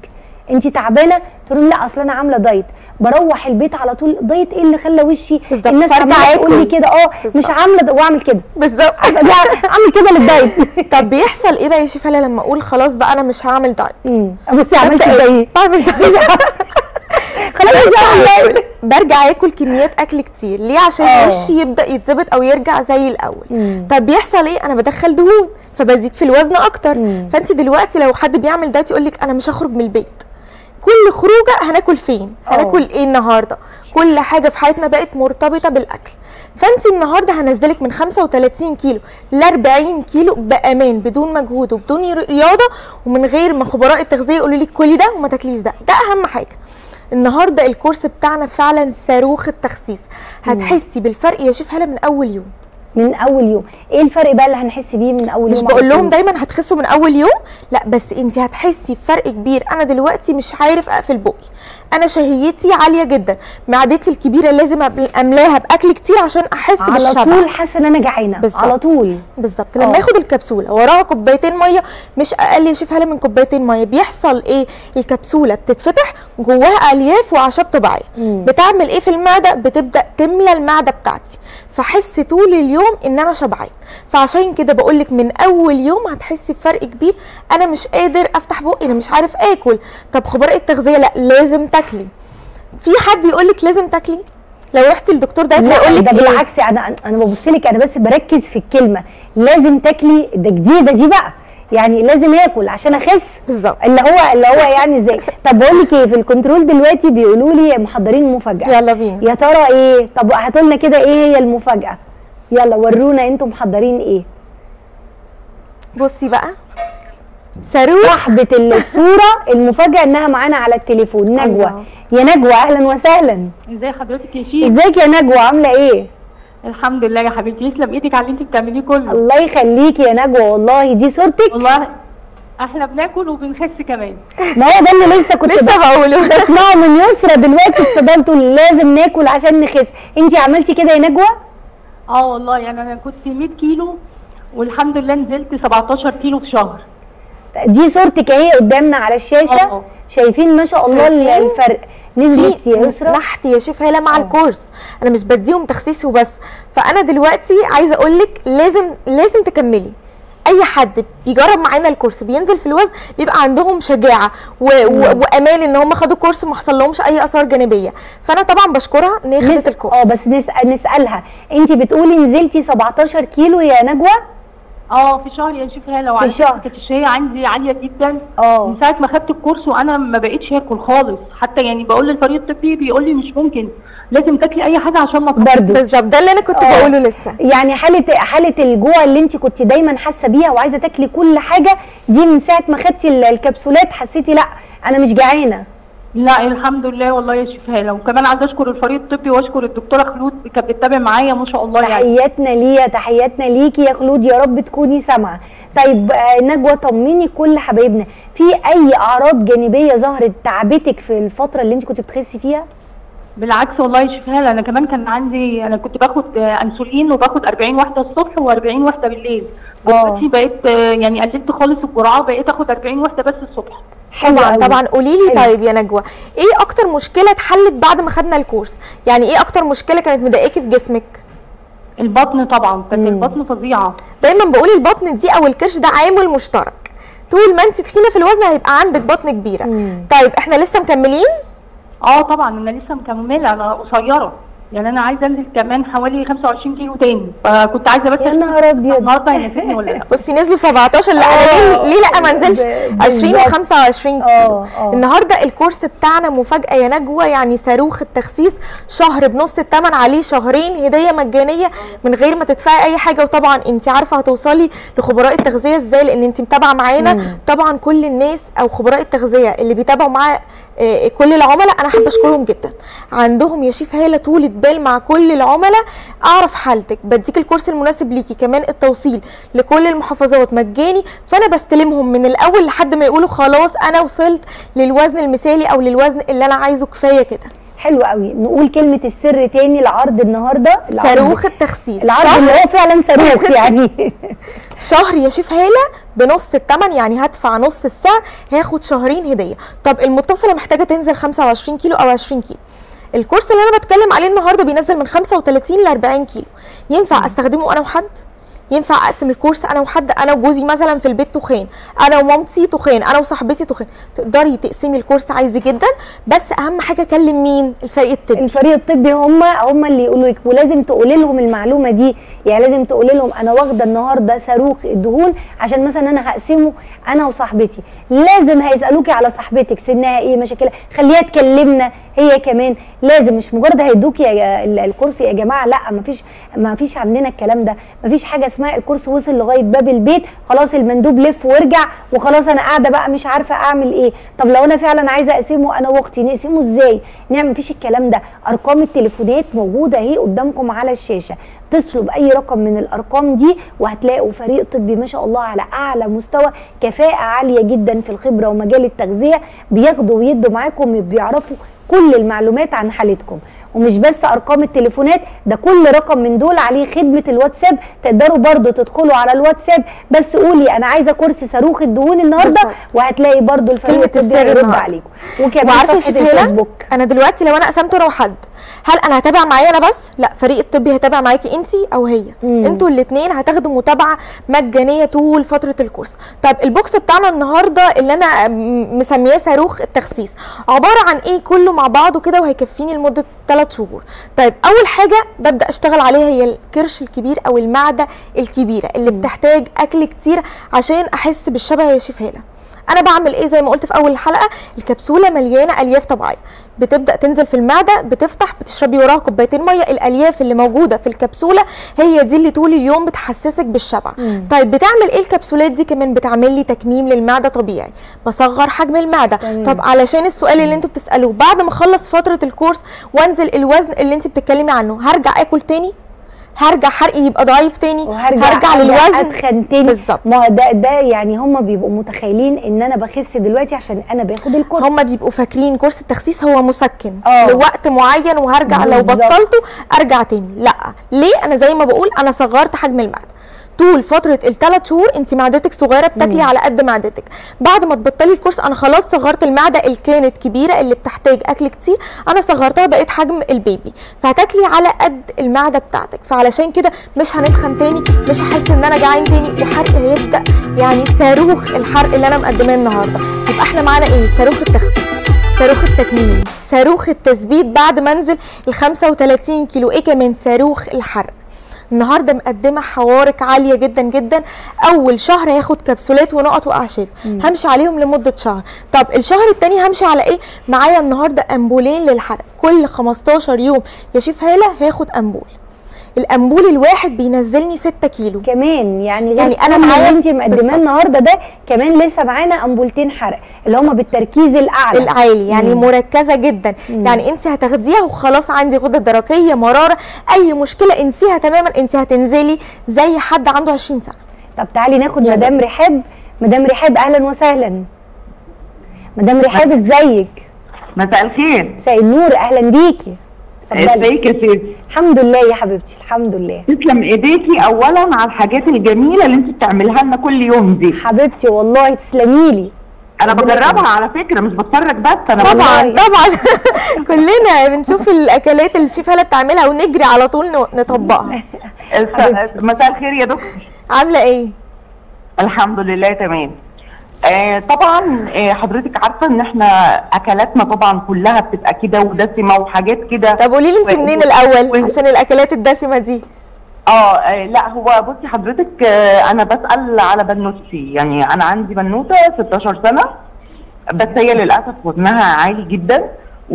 انت تعبانه تقول لهم لا اصل انا عامله دايت بروح البيت على طول دايت ايه اللي خلى وشي بالظبط، الناس فارجع عماله تقول لي آكل. كده اه مش بالظبط. عامله ده واعمل كده بالظبط اعمل كده للدايت طب بيحصل ايه بقى يا شيف هلا لما اقول خلاص بقى انا مش هعمل دايت امم بصي عملت ببدأ زي بعمل دايت خلاص مش هعمل برجع دايت آكل- برجع اكل كميات اكل كتير ليه عشان آه. وشي يبدا يتظبط او يرجع زي الاول مم. طب بيحصل ايه انا بدخل دهون فبزيد في الوزن اكتر مم. فانت دلوقتي لو حد بيعمل دايت يقول لك انا مش هخرج من البيت كل خروجه هناكل فين آه. هناكل ايه النهارده كل حاجه في حياتنا بقت مرتبطه بالاكل فانت النهارده هنزلك من 35 كيلو ل 40 كيلو بامان بدون مجهود وبدون رياضه ومن غير ما خبراء التغذيه يقولوا لك كلي ده وما تاكليش ده ده اهم حاجه النهارده الكورس بتاعنا فعلا صاروخ التخسيس هتحسي بالفرق يا شيف هلا من اول يوم من اول يوم ايه الفرق بقى اللي هنحس بيه من اول مش يوم بقول على لهم طول؟ دايما هتخسوا من اول يوم لا بس انت هتحسي بفرق كبير انا دلوقتي مش عارف اقفل بقي انا شهيتي عاليه جدا معدتي الكبيره لازم أبل- املاها باكل كتير عشان احس على بالشبع طول حاسه ان انا جعانه بالظبط. على طول بالظبط آه. لما ياخد الكبسوله وراها كوبايتين ميه مش اقل يشوف هلا من كوبايتين ميه بيحصل ايه الكبسوله بتتفتح جواها الياف واعشاب طبيعيه مم. بتعمل ايه في المعده بتبدا تملى المعده بتاعتي فحس طول اليوم ان انا شبعان فعشان كده بقول لك من اول يوم هتحسي بفرق كبير انا مش قادر افتح بقي انا مش عارف اكل طب خبراء التغذيه لا لازم تاكلي في حد يقول لك لازم تاكلي لو رحتي للدكتور ده لا هيقول لك ده إيه؟ بالعكس انا انا ببص لك انا بس بركز في الكلمه لازم تاكلي ده جديده دي بقى يعني لازم اكل عشان اخس بالظبط. اللي هو اللي هو يعني ازاي طب بقول لك ايه في الكنترول دلوقتي بيقولوا لي محضرين مفاجاه يلا بينا يا ترى ايه طب هاتوا لنا كده ايه هي المفاجاه يلا ورونا انتم محضرين ايه بصي بقى صاروخ صاحبه الصوره المفاجاه انها معانا على التليفون نجوى الله. يا نجوى اهلا وسهلا ازي حضرتك يا شيخ ازيك يا نجوى عامله ايه الحمد لله يا حبيبتي يسلم ايدك على اللي انت بتعمليه كله الله يخليكي يا نجوى والله دي صورتك والله احنا بناكل وبنخس كمان ما هو ده اللي لسه كنت لسه بقوله بسمعه من يسرا دلوقتي اتصدمتوا لازم ناكل عشان نخس انت عملتي كده يا نجوى اه والله يعني انا كنت 100 كيلو والحمد لله نزلت 17 كيلو في شهر دي صورتك اهي قدامنا على الشاشه اه. شايفين ما شاء الله ال- شايفين؟ الفرق نزلت يا يسرا نحت يا شيف هاله مع الكورس انا مش بديهم تخسيس وبس فانا دلوقتي عايزه اقول لك لازم لازم تكملي اي حد بيجرب معانا الكورس بينزل في الوزن بيبقى عندهم شجاعه و... و... وامان ان هم خدوا كورس وما حصل لهمش اي اثار جانبيه فانا طبعا بشكرها ان هي خدت نس... الكورس اه بس نسأل نسالها انت بتقولي نزلتي 17 كيلو يا نجوى اه في شهر يا شيخ هاله وعلى شهر. فكرة كانت الشهيه عندي عاليه جدا اه. من ساعه ما خدت الكورس وانا ما بقتش اكل خالص حتى يعني بقول للفريق الطبي بيقول لي مش ممكن لازم تاكلي اي حاجه عشان ما تخسي. برضو بالظبط ده اللي انا كنت اه. بقوله لسه يعني حاله حاله الجوع اللي انت كنت دايما حاسه بيها وعايزه تاكلي كل حاجه دي من ساعه ما خدتي ال- الكبسولات حسيتي لا انا مش جعانه لا الحمد لله والله يا شيخ هاله وكمان عايزه اشكر الفريق الطبي واشكر الدكتوره خلود كانت بتتابع معايا ما شاء الله يعني تحياتنا ليها تحياتنا ليكي يا خلود يا رب تكوني سامعه طيب آه، نجوى طمني كل حبايبنا في اي اعراض جانبيه ظهرت تعبتك في الفتره اللي انت كنت بتخسي فيها بالعكس والله يا شيخ هاله انا كمان كان عندي انا كنت باخد آه، انسولين وباخد 40 وحده الصبح و40 وحده بالليل دلوقتي بقيت آه، يعني قللت خالص الجرعه وبقيت اخد 40 وحده بس الصبح حلو طبعا قوي. طبعا قولي لي حلو. طيب يا نجوى ايه اكتر مشكله اتحلت بعد ما خدنا الكورس يعني ايه اكتر مشكله كانت مضايقاكي في جسمك البطن طبعا كانت مم. البطن فظيعه دايما بقول البطن دي او الكرش ده عامل مشترك طول ما انت تخينه في الوزن هيبقى عندك بطن كبيره مم. طيب احنا لسه مكملين اه طبعا انا لسه مكمله انا قصيره يعني انا عايزه انزل كمان حوالي 25 كيلو تاني فكنت عايزه بس يا أشوف نهار أبيض. النهارده هيناسبني ولا لا بصي نزلوا 17 لا انا آه، ليه, ليه لا ما انزلش ب- 20 بالظبط. و25 كيلو آه، آه. النهارده الكورس بتاعنا مفاجاه يا نجوى يعني صاروخ التخسيس شهر بنص الثمن عليه شهرين هديه مجانيه من غير ما تدفعي اي حاجه وطبعا انت عارفه هتوصلي لخبراء التغذيه ازاي لان انت متابعه معانا طبعا كل الناس او خبراء التغذيه اللي بيتابعوا مع آه، كل العملاء انا حابه اشكرهم جدا عندهم يا شيف هاله طولة بال مع كل العملاء اعرف حالتك بديك الكورس المناسب ليكي كمان التوصيل لكل المحافظات مجاني فانا بستلمهم من الاول لحد ما يقولوا خلاص انا وصلت للوزن المثالي او للوزن اللي انا عايزه كفايه كده حلو قوي نقول كلمه السر تاني العرض النهارده العرض- صاروخ التخسيس العرض شهر- اللي هو فعلا صاروخ يعني شهر يا شيف هاله بنص الثمن يعني هدفع نص السعر هاخد شهرين هديه طب المتصله محتاجه تنزل 25 كيلو او 20 كيلو الكورس اللي انا بتكلم عليه النهارده بينزل من 35 ل 40 كيلو ينفع استخدمه انا وحد ينفع اقسم الكورس انا وحد انا وجوزي مثلا في البيت تخان انا ومامتي تخان انا وصاحبتي تخان تقدري تقسمي الكورس عادي جدا بس اهم حاجه اكلم مين الفريق الطبي الفريق الطبي هم هم اللي يقولوا لك ولازم تقولي لهم المعلومه دي يعني لازم تقولي لهم انا واخده النهارده صاروخ الدهون عشان مثلا انا هقسمه انا وصاحبتي لازم هيسالوكي على صاحبتك سنها ايه مشاكلها خليها تكلمنا هي كمان لازم مش مجرد هيدوكي يا- ال- الكورس يا جماعه لا مفيش مفيش عندنا الكلام ده مفيش حاجه اسمها الكورس وصل لغايه باب البيت خلاص المندوب لف وارجع وخلاص انا قاعده بقى مش عارفه اعمل ايه طب لو انا فعلا عايزه اقسمه انا واختي نقسمه ازاي نعمل مفيش الكلام ده ارقام التليفونات موجوده اهي قدامكم على الشاشه اتصلوا باي رقم من الارقام دي وهتلاقوا فريق طبي ما شاء الله على اعلى مستوى كفاءه عاليه جدا في الخبره ومجال التغذيه بياخدوا ويدوا معاكم بيعرفوا كل المعلومات عن حالتكم ومش بس ارقام التليفونات ده كل رقم من دول عليه خدمه الواتساب تقدروا برضو تدخلوا على الواتساب بس قولي انا عايزه كورس صاروخ الدهون النهارده بالظبط. وهتلاقي برضو الفريق كلمة الطبي السر هيرد النهاردة. عليكم وكمان وعارفه يا صفحه شيف هلا الفيسبوك انا دلوقتي لو انا قسمته انا وحد هل انا هتابع معايا انا بس لا فريق الطبي هيتابع معاكي انت او هي مم. انتوا الاثنين هتاخدوا متابعه مجانيه طول فتره الكورس طيب البوكس بتاعنا النهارده اللي انا م- مسمياه صاروخ التخسيس عباره عن ايه كله مع بعضه كده وهيكفيني لمده 3 شهور طيب اول حاجه ببدا اشتغل عليها هي الكرش الكبير او المعده الكبيره اللي بتحتاج اكل كتير عشان احس بالشبع يا شيف هاله انا بعمل ايه زي ما قلت في اول الحلقه الكبسوله مليانه الياف طبيعيه بتبدا تنزل في المعده بتفتح بتشربي وراها كوبايتين ميه الالياف اللي موجوده في الكبسوله هي دي اللي طول اليوم بتحسسك بالشبع طيب بتعمل ايه الكبسولات دي كمان بتعمل لي تكميم للمعده طبيعي بصغر حجم المعده تمام. طب علشان السؤال اللي انتوا بتسالوه بعد ما اخلص فتره الكورس وانزل الوزن اللي انت بتتكلمي عنه هرجع اكل تاني هرجع حرقي يبقى ضعيف تاني وهرجع هرجع أرجع للوزن اتخن تاني بالظبط ما هو ده ده يعني هم بيبقوا متخيلين ان انا بخس دلوقتي عشان انا باخد الكورس هم بيبقوا فاكرين كورس التخسيس هو مسكن آه. لوقت معين وهرجع لو بالظبط. بطلته ارجع تاني لا ليه انا زي ما بقول انا صغرت حجم المعده طول فتره الثلاث شهور انت معدتك صغيره بتاكلي على قد معدتك بعد ما تبطلي الكورس انا خلاص صغرت المعده اللي كانت كبيره اللي بتحتاج اكل كتير انا صغرتها بقيت حجم البيبي فهتاكلي على قد المعده بتاعتك فعلشان كده مش هنتخن تاني مش هحس ان انا جعان تاني وحرق هيبدا يعني صاروخ الحرق اللي انا مقدماه النهارده يبقى احنا معانا ايه صاروخ التخسيس صاروخ التكميم صاروخ التثبيت بعد ما انزل ال 35 كيلو ايه كمان صاروخ الحرق النهارده مقدمه حوارق عاليه جدا جدا اول شهر هياخد كبسولات ونقط واعشاب همشي عليهم لمده شهر طب الشهر التاني همشي على ايه معايا النهارده امبولين للحرق كل 15 يوم يا شيف هاله هاخد امبول الامبول الواحد بينزلني 6 كيلو كمان يعني غير يعني أنا كل معايا اللي انت مقدماه بالظبط. النهارده ده كمان لسه معانا امبولتين حرق اللي هم بالتركيز الاعلى العالي يعني مركزه جدا يعني انت هتاخديها وخلاص عندي غده درقيه مراره اي مشكله انسيها تماما انت هتنزلي زي حد عنده 20 سنه طب تعالي ناخد يلا. مدام رحاب مدام رحاب اهلا وسهلا مدام رحاب ازيك مساء الخير مساء النور اهلا بيكي اتفضلي ازيك يا سيدي الحمد لله يا حبيبتي الحمد لله تسلم ايديكي اولا على الحاجات الجميله اللي انت بتعملها لنا كل يوم دي حبيبتي والله تسلمي لي انا ربنا بجربها على فكره مش بتفرج بس انا طبعا والله. طبعا كلنا بنشوف الاكلات اللي الشيف هاله بتعملها ونجري على طول ن- نطبقها الس- حبيبتي. مساء الخير يا دكتور عامله ايه الحمد لله تمام آه طبعا آه حضرتك عارفه ان احنا اكلاتنا طبعا كلها بتبقى كده ودسمه وحاجات كده طب قولي لي انت و- منين و- الاول و- عشان الاكلات الدسمه دي اه آه، لا هو بصي حضرتك آه، انا بسال على بنوتي يعني انا عندي بنوته 16 سنه بس هي للاسف وزنها عالي جدا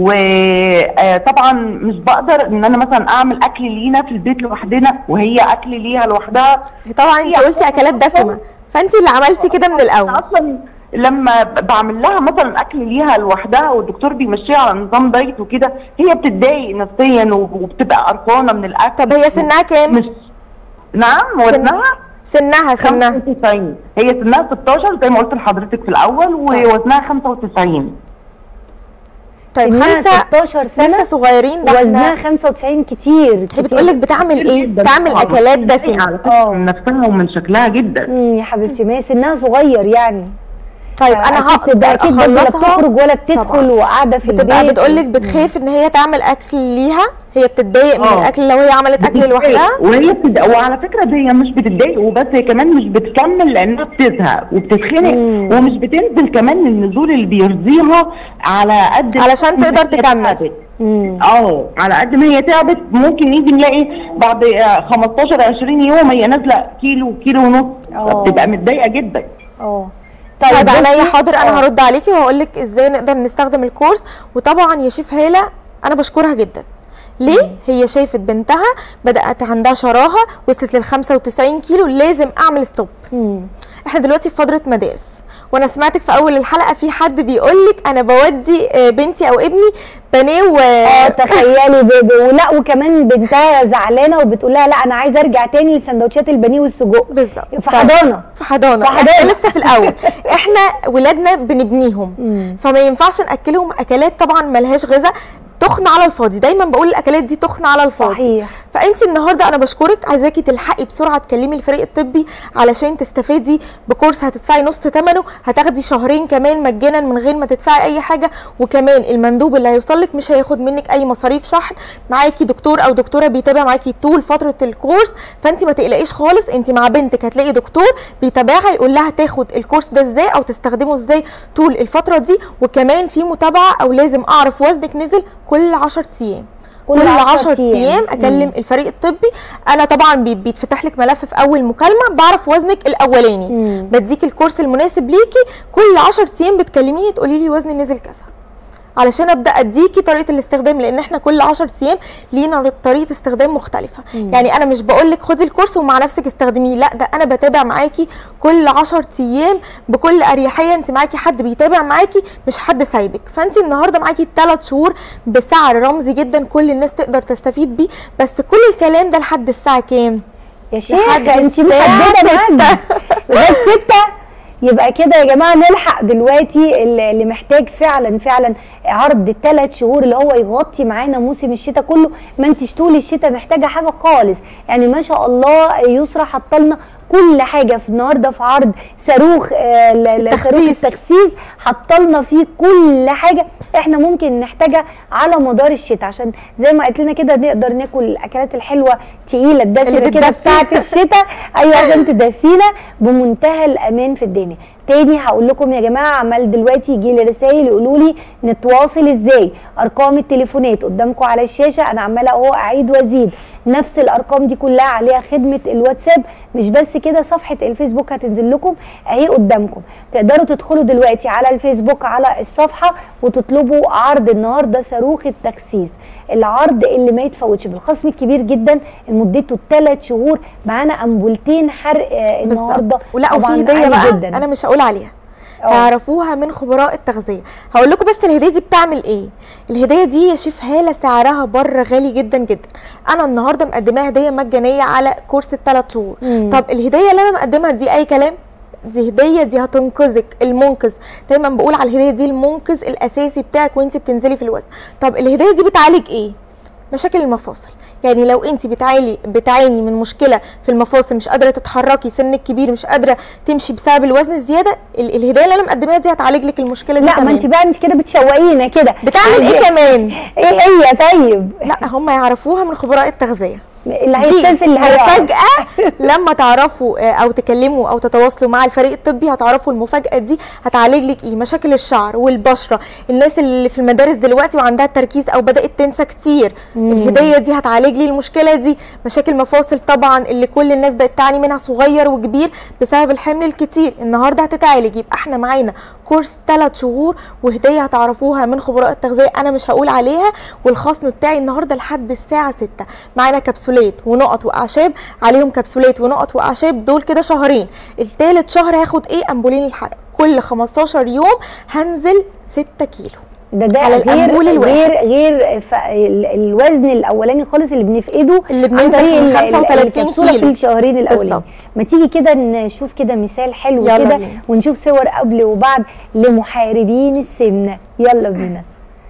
وطبعا مش بقدر ان انا مثلا اعمل اكل لينا في البيت لوحدنا وهي اكل ليها لوحدها طبعا انت قلتي اكلات دسمه فانت اللي عملتي كده من الاول اصلا لما ب- بعمل لها مثلا اكل ليها لوحدها والدكتور بيمشيها على نظام دايت وكده هي بتتضايق نفسيا وب- وبتبقى قرفانه من الاكل طب هي سنها كام مش نعم وزنها سنها سنها 95 هي سنها 16 زي ما قلت لحضرتك في الاول ووزنها 95 طيب سنها خمسة 16 سنه لسه صغيرين ده وزنها احنا 95 كتير هي كتير. بتقول لك بتعمل ايه جداً. بتعمل آه، اكلات بتضايق دسمه على فكره آه. من نفسها ومن شكلها جدا امم يا حبيبتي ما هي سنها صغير يعني طيب انا أكيد هقدر بتبقى اكيد ولا اخلصها بتخرج ولا بتدخل طبعاً. وقاعده في بتبقى البيت بتقول لك بتخاف ان هي تعمل اكل ليها هي بتتضايق من آه. الاكل لو هي عملت اكل لوحدها وهي بتد... وعلى فكره دي هي مش بتتضايق وبس هي كمان مش بتكمل لانها بتزهق وبتتخنق ومش بتنزل كمان النزول اللي بيرضيها على قد علشان ما تقدر هي تكمل. تعبت. اه على قد ما هي تعبت ممكن نيجي نلاقي بعد آه، 15 20 يوم هي نازله كيلو كيلو ونص آه. بتبقى متضايقه جدا اه طيب عينيا بصي- حاضر انا آه. هرد عليكي وهقول لك ازاي نقدر نستخدم الكورس وطبعا يا شيف هاله انا بشكرها جدا ليه هي شافت بنتها بدات عندها شراهه وصلت لل 95 كيلو لازم اعمل ستوب احنا دلوقتي في فتره مدارس وانا سمعتك في اول الحلقه في حد بيقول لك انا بودي آه، بنتي او ابني بانيه و اه تخيلي ب... ب... ولا وكمان بنتها زعلانه وبتقول لها لا انا عايزه ارجع تاني لسندوتشات البانيه والسجق بالظبط في حضانه في حضانه في حضانة. احنا لسه في الاول احنا ولادنا بنبنيهم فما ينفعش ناكلهم اكلات طبعا ملهاش غذاء تخن على الفاضي دايما بقول الاكلات دي تخن على الفاضي صحيح. فانت النهارده انا بشكرك عايزاكي تلحقي بسرعه تكلمي الفريق الطبي علشان تستفادي بكورس هتدفعي نص ثمنه هتاخدي شهرين كمان مجانا من غير ما تدفعي اي حاجه وكمان المندوب اللي هيوصل لك مش هياخد منك اي مصاريف شحن معاكي دكتور او دكتوره بيتابع معاكي طول فتره الكورس فانت ما تقلقيش خالص انت مع بنتك هتلاقي دكتور بيتابعها يقول لها تاخد الكورس ده ازاي او تستخدمه ازاي طول الفتره دي وكمان في متابعه او لازم اعرف وزنك نزل كل 10 ايام كل كل 10 10 أيام. ايام اكلم الفريق الطبي انا طبعا بي- بيتفتح لك ملف في اول مكالمه بعرف وزنك الاولاني بديك الكورس المناسب ليكي كل 10 ايام بتكلميني تقولي لي وزني نزل كذا علشان ابدا اديكي طريقه الاستخدام لان احنا كل 10 ايام لينا طريقه استخدام مختلفه يعني انا مش بقول لك خدي الكورس ومع نفسك استخدميه لا ده انا بتابع معاكي كل 10 ايام بكل اريحيه انت معاكي حد بيتابع معاكي مش حد سايبك فانت النهارده معاكي 3 شهور بسعر رمزي جدا كل الناس تقدر تستفيد بيه بس كل الكلام ده لحد الساعه كام يا شيخ لحد انت الساعة محدده ميعاد لغايه 6 يبقى كده يا جماعه نلحق دلوقتي اللي اللي محتاج فعلا فعلا عرض الثلاث شهور اللي هو يغطي معانا موسم الشتاء كله ما انتش طول الشتاء محتاجه حاجه خالص يعني ما شاء الله يسرى حطلنا كل حاجه في النهارده في عرض صاروخ آه، ل- ل- صاروخ التخسيس. التخسيس حطلنا فيه كل حاجه احنا ممكن نحتاجها على مدار الشتاء عشان زي ما قلت لنا كده نقدر ناكل الاكلات الحلوه تقيله الدسمه اللي كده بتدفي. بتاعت الشتاء ايوه عشان تدفينا بمنتهى الامان في الدنيا تاني هقول لكم يا جماعه عمال دلوقتي يجي لي رسائل يقولوا لي نتواصل ازاي ارقام التليفونات قدامكم على الشاشه انا عماله اهو اعيد وازيد نفس الارقام دي كلها عليها خدمه الواتساب مش بس كده صفحه الفيسبوك هتنزل لكم اهي قدامكم تقدروا تدخلوا دلوقتي على الفيسبوك على الصفحه وتطلبوا عرض النهارده صاروخ التخسيس العرض اللي ما يتفوتش بالخصم الكبير جدا لمدته ثلاث شهور معانا امبولتين حرق آه، النهارده بالظبط ولا طبعاً وفي هديه عالي بقى جدا. انا مش هقول عليها اه. تعرفوها من خبراء التغذيه هقول لكم بس الهديه دي بتعمل ايه الهديه دي يا شيف هاله سعرها بره غالي جدا جدا انا النهارده مقدماها هديه مجانيه على كورس الثلاث شهور طب الهديه اللي انا مقدمها دي اي كلام دي هديه دي هتنقذك المنقذ دايما بقول على الهديه دي المنقذ الاساسي بتاعك وانت بتنزلي في الوزن طب الهديه دي بتعالج ايه مشاكل المفاصل يعني لو انت بتعاني بتعاني من مشكله في المفاصل مش قادره تتحركي سنك كبير مش قادره تمشي بسبب الوزن الزياده ال- الهدايه اللي انا مقدماها دي هتعالج لك المشكله دي لا ما تمام. انت بقى انت كده بتشوقينا كده بتعمل ايه كمان ايه هي طيب لا هم يعرفوها من خبراء التغذيه اللي دي هيستاذ اللي هيعرف. مفاجأة لما تعرفوا آه، او تكلموا او تتواصلوا مع الفريق الطبي هتعرفوا المفاجأة دي هتعالج لك ايه مشاكل الشعر والبشرة الناس اللي في المدارس دلوقتي وعندها تركيز او بدأت تنسى كتير الهدية دي هتعالج لي المشكلة دي مشاكل مفاصل طبعا اللي كل الناس بقت تعاني منها صغير وكبير بسبب الحمل الكتير النهارده هتتعالج يبقى احنا معانا كورس 3 شهور وهدية هتعرفوها من خبراء التغذية انا مش هقول عليها والخصم بتاعي النهارده لحد الساعة 6 معانا كبسولات ونقط واعشاب عليهم كبسولات ونقط واعشاب دول كده شهرين التالت شهر هاخد ايه امبولين الحرق كل 15 يوم هنزل 6 كيلو ده ده على غير الأمبول الواحد. غير غير ف... ال- الوزن الاولاني خالص اللي بنفقده اللي عن بننزل طريق من ال- ال- 35 الكبسولة كيلو. في الشهرين الاولانيين بالظبط. ما تيجي كده نشوف كده مثال حلو يلا كده بينا. ونشوف صور قبل وبعد لمحاربين السمنه يلا بينا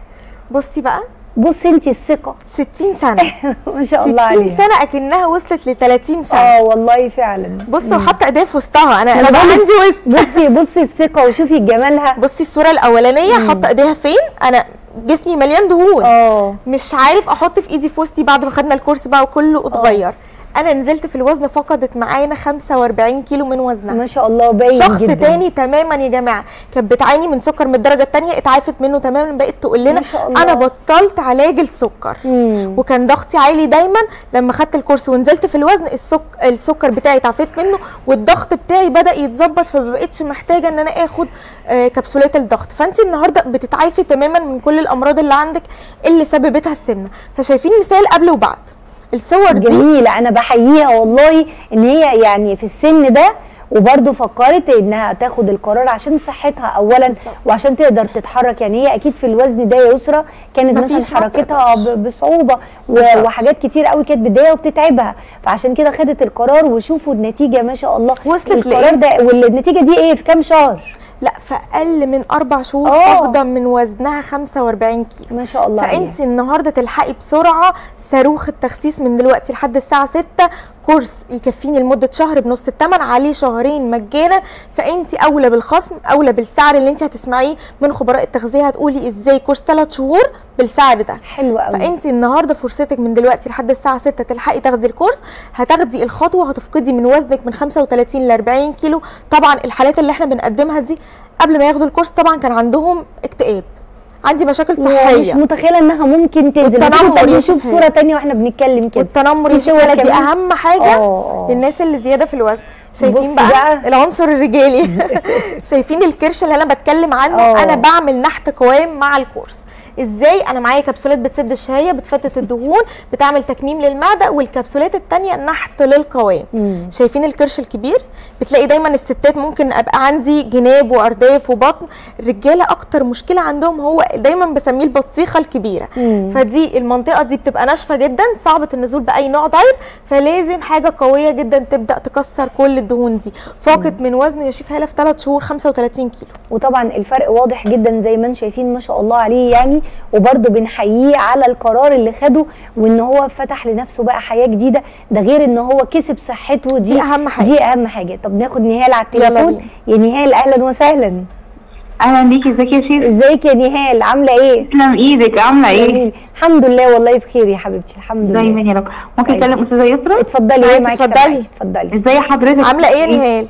بصي بقى بصي انت الثقه 60 سنه ما شاء 60 الله عليها سنه اكنها وصلت ل 30 سنه اه والله فعلا بصي وحاطه ايديها في وسطها انا انا أنا بقى بقولك عندي وسط بصي بصي الثقه وشوفي جمالها بصي الصوره الاولانيه حاطه ايديها فين انا جسمي مليان دهون اه مش عارف احط في ايدي في وسطي بعد ما خدنا الكورس بقى وكله اتغير انا نزلت في الوزن فقدت معانا 45 كيلو من وزنها ما شاء الله باين شخص جدا تاني تماما يا جماعه كانت بتعاني من سكر من الدرجه الثانيه اتعافت منه تماما بقت تقول لنا ما شاء الله. انا بطلت علاج السكر مم. وكان ضغطي عالي دايما لما خدت الكورس ونزلت في الوزن السك... السكر بتاعي اتعافيت منه والضغط بتاعي بدا يتظبط فما بقتش محتاجه ان انا اخد آه كبسولات الضغط فانت النهارده بتتعافي تماما من كل الامراض اللي عندك اللي سببتها السمنه فشايفين مثال قبل وبعد الصور دي جميله انا بحييها والله ان هي يعني في السن ده وبرضه فكرت انها تاخد القرار عشان صحتها اولا بالظبط. وعشان تقدر تتحرك يعني هي اكيد في الوزن ده يا يسرا كانت مفيش مثلا ما حركتها بتقدرش. ب- بصعوبه و- بالظبط. وحاجات كتير قوي كانت بتضايقها وبتتعبها فعشان كده خدت القرار وشوفوا النتيجه ما شاء الله وصلت القرار ده والنتيجه دي ايه في كام شهر لا في اقل من اربع شهور آه. فاقده من وزنها 45 كيلو ما شاء الله عليها. فانت النهارده تلحقي بسرعه صاروخ التخسيس من دلوقتي لحد الساعه 6 كورس يكفيني لمده شهر بنص الثمن عليه شهرين مجانا فانت اولى بالخصم اولى بالسعر اللي انت هتسمعيه من خبراء التغذيه هتقولي ازاي كورس 3 شهور بالسعر ده حلو قوي فانت النهارده فرصتك من دلوقتي لحد الساعه 6 تلحقي تاخدي الكورس هتاخدي الخطوه هتفقدي من وزنك من 35 ل 40 كيلو طبعا الحالات اللي احنا بنقدمها دي قبل ما ياخدوا الكورس طبعا كان عندهم اكتئاب عندي مشاكل مش صحيه متخيله انها ممكن تنزل والتنمر ممكن يا نشوف شيخ صوره تانية واحنا بنتكلم كده والتنمر في صور والشوكولاته دي كمان. اهم حاجه آه، آه. للناس اللي زياده في الوزن شايفين بصي بقى, بقى. العنصر الرجالي شايفين الكرش اللي انا بتكلم عنه آه. انا بعمل نحت قوام مع الكورس ازاي انا معايا كبسولات بتسد الشهيه بتفتت الدهون بتعمل تكميم للمعده والكبسولات التانية نحت للقوام مم. شايفين الكرش الكبير بتلاقي دايما الستات ممكن ابقى عندي جناب وارداف وبطن الرجاله اكتر مشكله عندهم هو دايما بسميه البطيخه الكبيره مم. فدي المنطقه دي بتبقى ناشفه جدا صعبه النزول باي نوع دايت فلازم حاجه قويه جدا تبدا تكسر كل الدهون دي فاقد من وزن يا شيف هاله في 3 شهور 35 كيلو وطبعا الفرق واضح جدا زي ما انتم شايفين ما شاء الله عليه يعني وبرده بنحييه على القرار اللي خده وان هو فتح لنفسه بقى حياه جديده ده غير ان هو كسب صحته دي دي أهم حاجة. دي اهم حاجه طب ناخد نهال على يلا التليفون يا نهال اهلا وسهلا اهلا بيكي ازيك يا شيخ ازيك يا نهال عامله ايه تسلم ايدك عامله ايه جميل. الحمد لله والله بخير يا حبيبتي الحمد دايما لله يا رب ممكن كويس. اكلم استاذه يسرا اتفضلي معاكي، ايه معاكي اتفضلي. سامعاكي، اتفضلي ازاي حضرتك عامله ايه يا نهال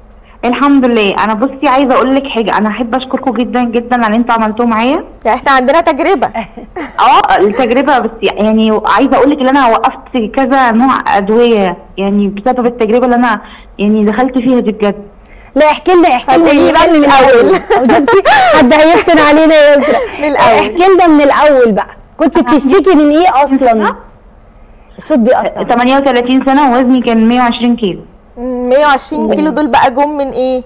الحمد لله انا بصي عايزه اقول لك حاجه انا احب اشكركم جدا جدا على اللي انتوا عملتوه معايا يعني احنا عندنا تجربه اه التجربه بس يعني عايزه اقول لك ان انا وقفت كذا نوع ادويه يعني بسبب التجربه اللي انا يعني دخلت فيها دي بجد لا احكي لنا احكي طب لنا قولي بقى من الأول. أو شفتي حد هيفتن علينا يا يسرا من الأول. احكي لنا من الاول بقى كنت بتشتكي من ايه اصلا الصوت بيقطع 38 سنه ووزني كان 120 كيلو مم، 120 كيلو دول بقى جم من ايه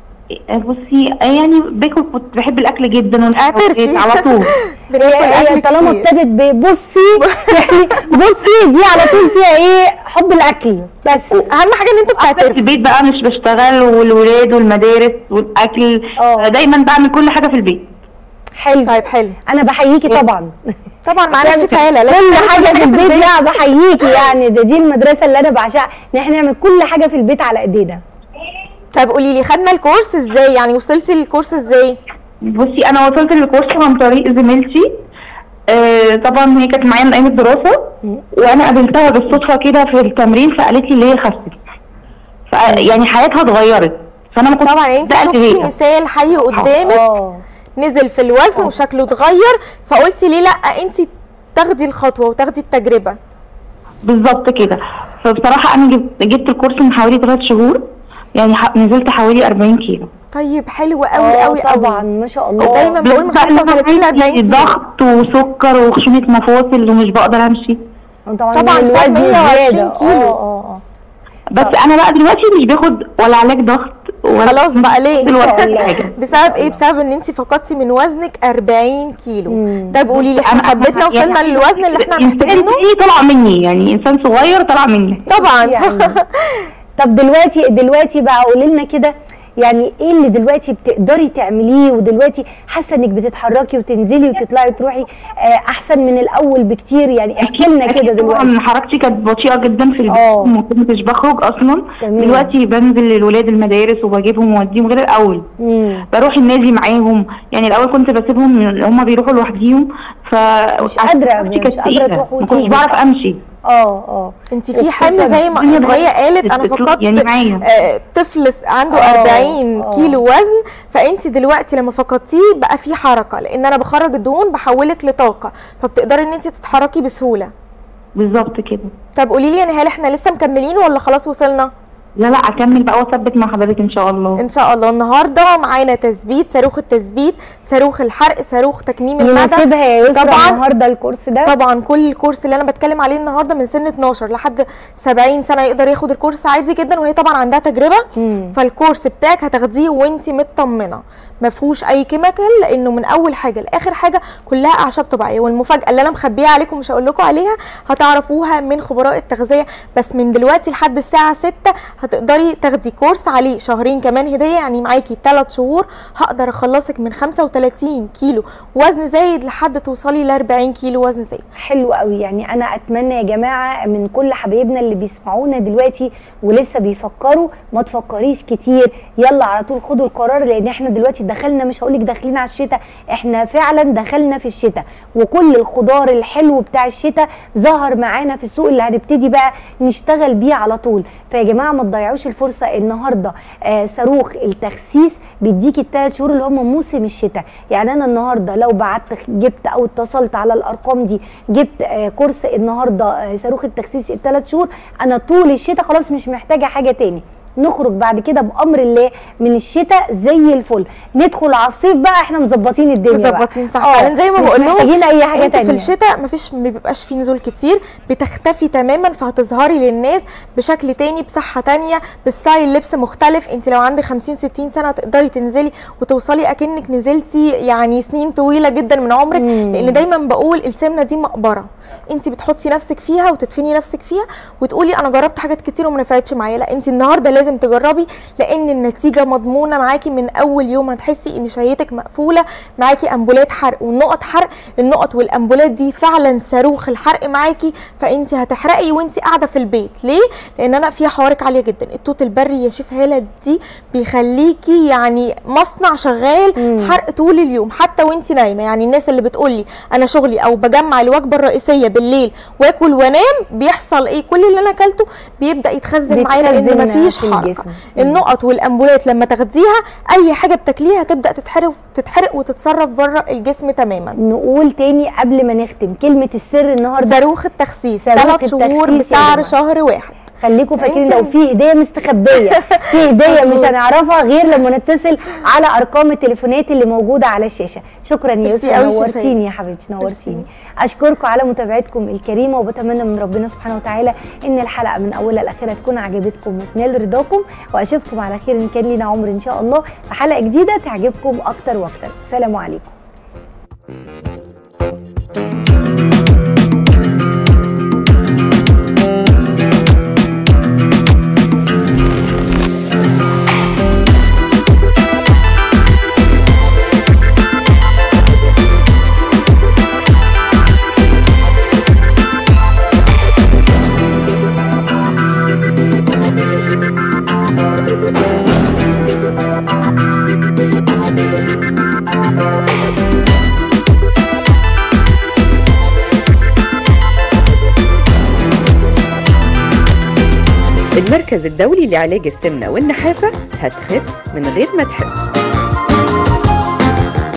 بصي يعني باكل كنت بحب الاكل جدا اعترفي والحلويات على طول بناكل هي هي أكل طالما كتير. ابتدت ببصي يعني بصي دي على طول فيها ايه حب الاكل بس اهم حاجه ان انتوا في بتعترفوا البيت بقى مش بشتغل والولاد والمدارس والاكل اه. دايما بعمل كل حاجه في البيت حلو طيب حلو انا بحييكي طبعا طبعا معانا الشيف هاله لازم كل نعمل حاجه في البيت لا بحييكي يعني ده دي المدرسه اللي انا بعشقها ان احنا نعمل كل حاجه في البيت على ايدينا طيب قولي لي خدنا الكورس ازاي يعني وصلتي للكورس ازاي بصي انا وصلت للكورس عن طريق زميلتي آه طبعا هي كانت معايا من ايام الدراسه وانا قابلتها بالصدفه كده في التمرين فقالت لي اللي هي خست ف- يعني حياتها اتغيرت فانا ما كنتش طبعا انت مصدقة شفتي بيها. مثال حي قدامك اه نزل في الوزن وشكله اتغير فقلتي ليه لا انت تاخدي الخطوه وتاخدي التجربه بالظبط كده فبصراحه انا جبت, جبت الكورس من حوالي ثلاث شهور يعني ح- نزلت حوالي 40 كيلو طيب حلو قوي اه قوي طبعا قوي ما شاء الله دايما بقول من بس بقى إن أنا 35 ل 40 عندي كيلو ضغط وسكر وخشونه مفاصل ومش بقدر امشي طبعا طبعاً من بسبب الوزن 120 زيادة. كيلو. اه اه اه بس انا بقى دلوقتي مش باخد ولا علاج ضغط ولا خلاص بقى ليه دلوقتي الله. حاجه بسبب ايه بسبب ان انت فقدتي من وزنك 40 كيلو مم. طب قولي لي احنا أنا- ثبتنا وصلنا يعني للوزن اللي احنا إنسان محتاجينه تاني طلع مني يعني انسان صغير طلع مني طبعا يعني طب دلوقتي دلوقتي بقى قولي لنا كده يعني ايه اللي دلوقتي بتقدري تعمليه ودلوقتي حاسه انك بتتحركي وتنزلي وتطلعي تروحي آه، احسن من الاول بكتير يعني احكي لنا كده طبعا دلوقتي حركتي كانت بطيئه جدا في آه. البيت وما كنتش بخرج اصلا تمام. دلوقتي بنزل للولاد المدارس وبجيبهم وأوديهم غير الاول مم. بروح النادي معاهم يعني الاول كنت بسيبهم هم بيروحوا لوحديهم ف مش قادرة- كانت مش قادرة تقيلة. تروح ما كنتش وتيجي، بعرف صح؟ امشي اه اه انت في حمل زي ما الدنيا هي اتغيرت. قالت انا بتطلع- فقدت يعني معايا. آه، طفل س- عنده آه، 40 آه. كيلو وزن فانت دلوقتي لما فقدتيه بقى في حركه لان انا بخرج الدهون بحولك لطاقه فبتقدري ان انت تتحركي بسهوله بالظبط كده طب قولي لي يعني هل احنا لسه مكملين ولا خلاص وصلنا لا لا اكمل بقى واثبت مع حضرتك ان شاء الله ان شاء الله النهارده معانا تثبيت صاروخ التثبيت صاروخ الحرق صاروخ تكميم المعده يناسبها يا يسرا طبعا النهارده الكورس ده طبعا كل الكورس اللي انا بتكلم عليه النهارده من سن 12 لحد 70 سنه يقدر ياخد الكورس عادي جدا وهي طبعا عندها تجربه مم. فالكورس بتاعك هتاخديه وانت مطمنه ما فيهوش اي كيميكال لانه من اول حاجه لاخر حاجه كلها اعشاب طبيعيه والمفاجاه اللي انا مخبيها عليكم مش هقول لكم عليها هتعرفوها من خبراء التغذيه بس من دلوقتي لحد الساعه 6 هتقدري تاخدي كورس عليه شهرين كمان هديه يعني معاكي 3 شهور هقدر اخلصك من 35 كيلو وزن زايد لحد توصلي ل 40 كيلو وزن زايد حلو قوي يعني انا اتمنى يا جماعه من كل حبايبنا اللي بيسمعونا دلوقتي ولسه بيفكروا ما تفكريش كتير يلا على طول خدوا القرار لان احنا دلوقتي دخلنا مش هقولك داخلين على الشتاء احنا فعلا دخلنا في الشتاء وكل الخضار الحلو بتاع الشتاء ظهر معانا في السوق اللي هنبتدي بقى نشتغل بيه على طول فيا جماعه ما تضيعوش الفرصه النهارده آه صاروخ التخسيس بيديكي الثلاث شهور اللي هم موسم الشتاء يعني انا النهارده لو بعت جبت او اتصلت على الارقام دي جبت آه كورس النهارده آه صاروخ التخسيس الثلاث شهور انا طول الشتاء خلاص مش محتاجه حاجه تاني نخرج بعد كده بامر الله من الشتاء زي الفل ندخل على الصيف بقى احنا مظبطين الدنيا بقى. مظبطين صح آه، فعلا زي ما مش بقول لهم محتاجين اي حاجه انت تانية في الشتاء مفيش ما بيبقاش فيه نزول كتير بتختفي تماما فهتظهري للناس بشكل تاني بصحه تانية بستايل لبس مختلف انت لو عندك 50 60 سنه تقدري تنزلي وتوصلي اكنك نزلتي يعني سنين طويله جدا من عمرك مم. لان دايما بقول السمنه دي مقبره انت بتحطي نفسك فيها وتدفني نفسك فيها وتقولي انا جربت حاجات كتير وما نفعتش معايا لا انت النهارده لازم تجربي لان النتيجه مضمونه معاكي من اول يوم هتحسي ان شهيتك مقفوله معاكي امبولات حرق والنقط حرق النقط والامبولات دي فعلا صاروخ الحرق معاكي فانت هتحرقي وانت قاعده في البيت ليه لان انا فيها حوارق عاليه جدا التوت البري يا شيف هاله دي بيخليكي يعني مصنع شغال حرق طول اليوم حتى وانت نايمه يعني الناس اللي بتقولي انا شغلي او بجمع الوجبه الرئيسيه بالليل واكل وانام بيحصل ايه كل اللي انا اكلته بيبدا يتخزن معايا لان بيتخزن مفيش في حركه الجسم. النقط والامبولات لما تاخديها اي حاجه بتاكليها تبدا تتحرق تتحرق وتتصرف بره الجسم تماما نقول تاني قبل ما نختم كلمه السر النهارده صاروخ التخسيس صاروخ ثلاث شهور التخسيس يا بسعر جماعة. شهر واحد خليكم فاكرين انت- لو في هديه مستخبيه في هديه مش هنعرفها غير لما نتصل على ارقام التليفونات اللي موجوده على الشاشه شكرا يا ميرسي يوسف قوي شفاء. نورتيني يا حبيبتي نورتيني اشكركم على متابعتكم الكريمه وبتمنى من ربنا سبحانه وتعالى ان الحلقه من اولها لاخرها تكون عجبتكم وتنال رضاكم واشوفكم على خير ان كان لينا عمر ان شاء الله في حلقه جديده تعجبكم اكتر واكتر السلام عليكم المركز الدولي لعلاج السمنة والنحافة هتخس من غير ما تحس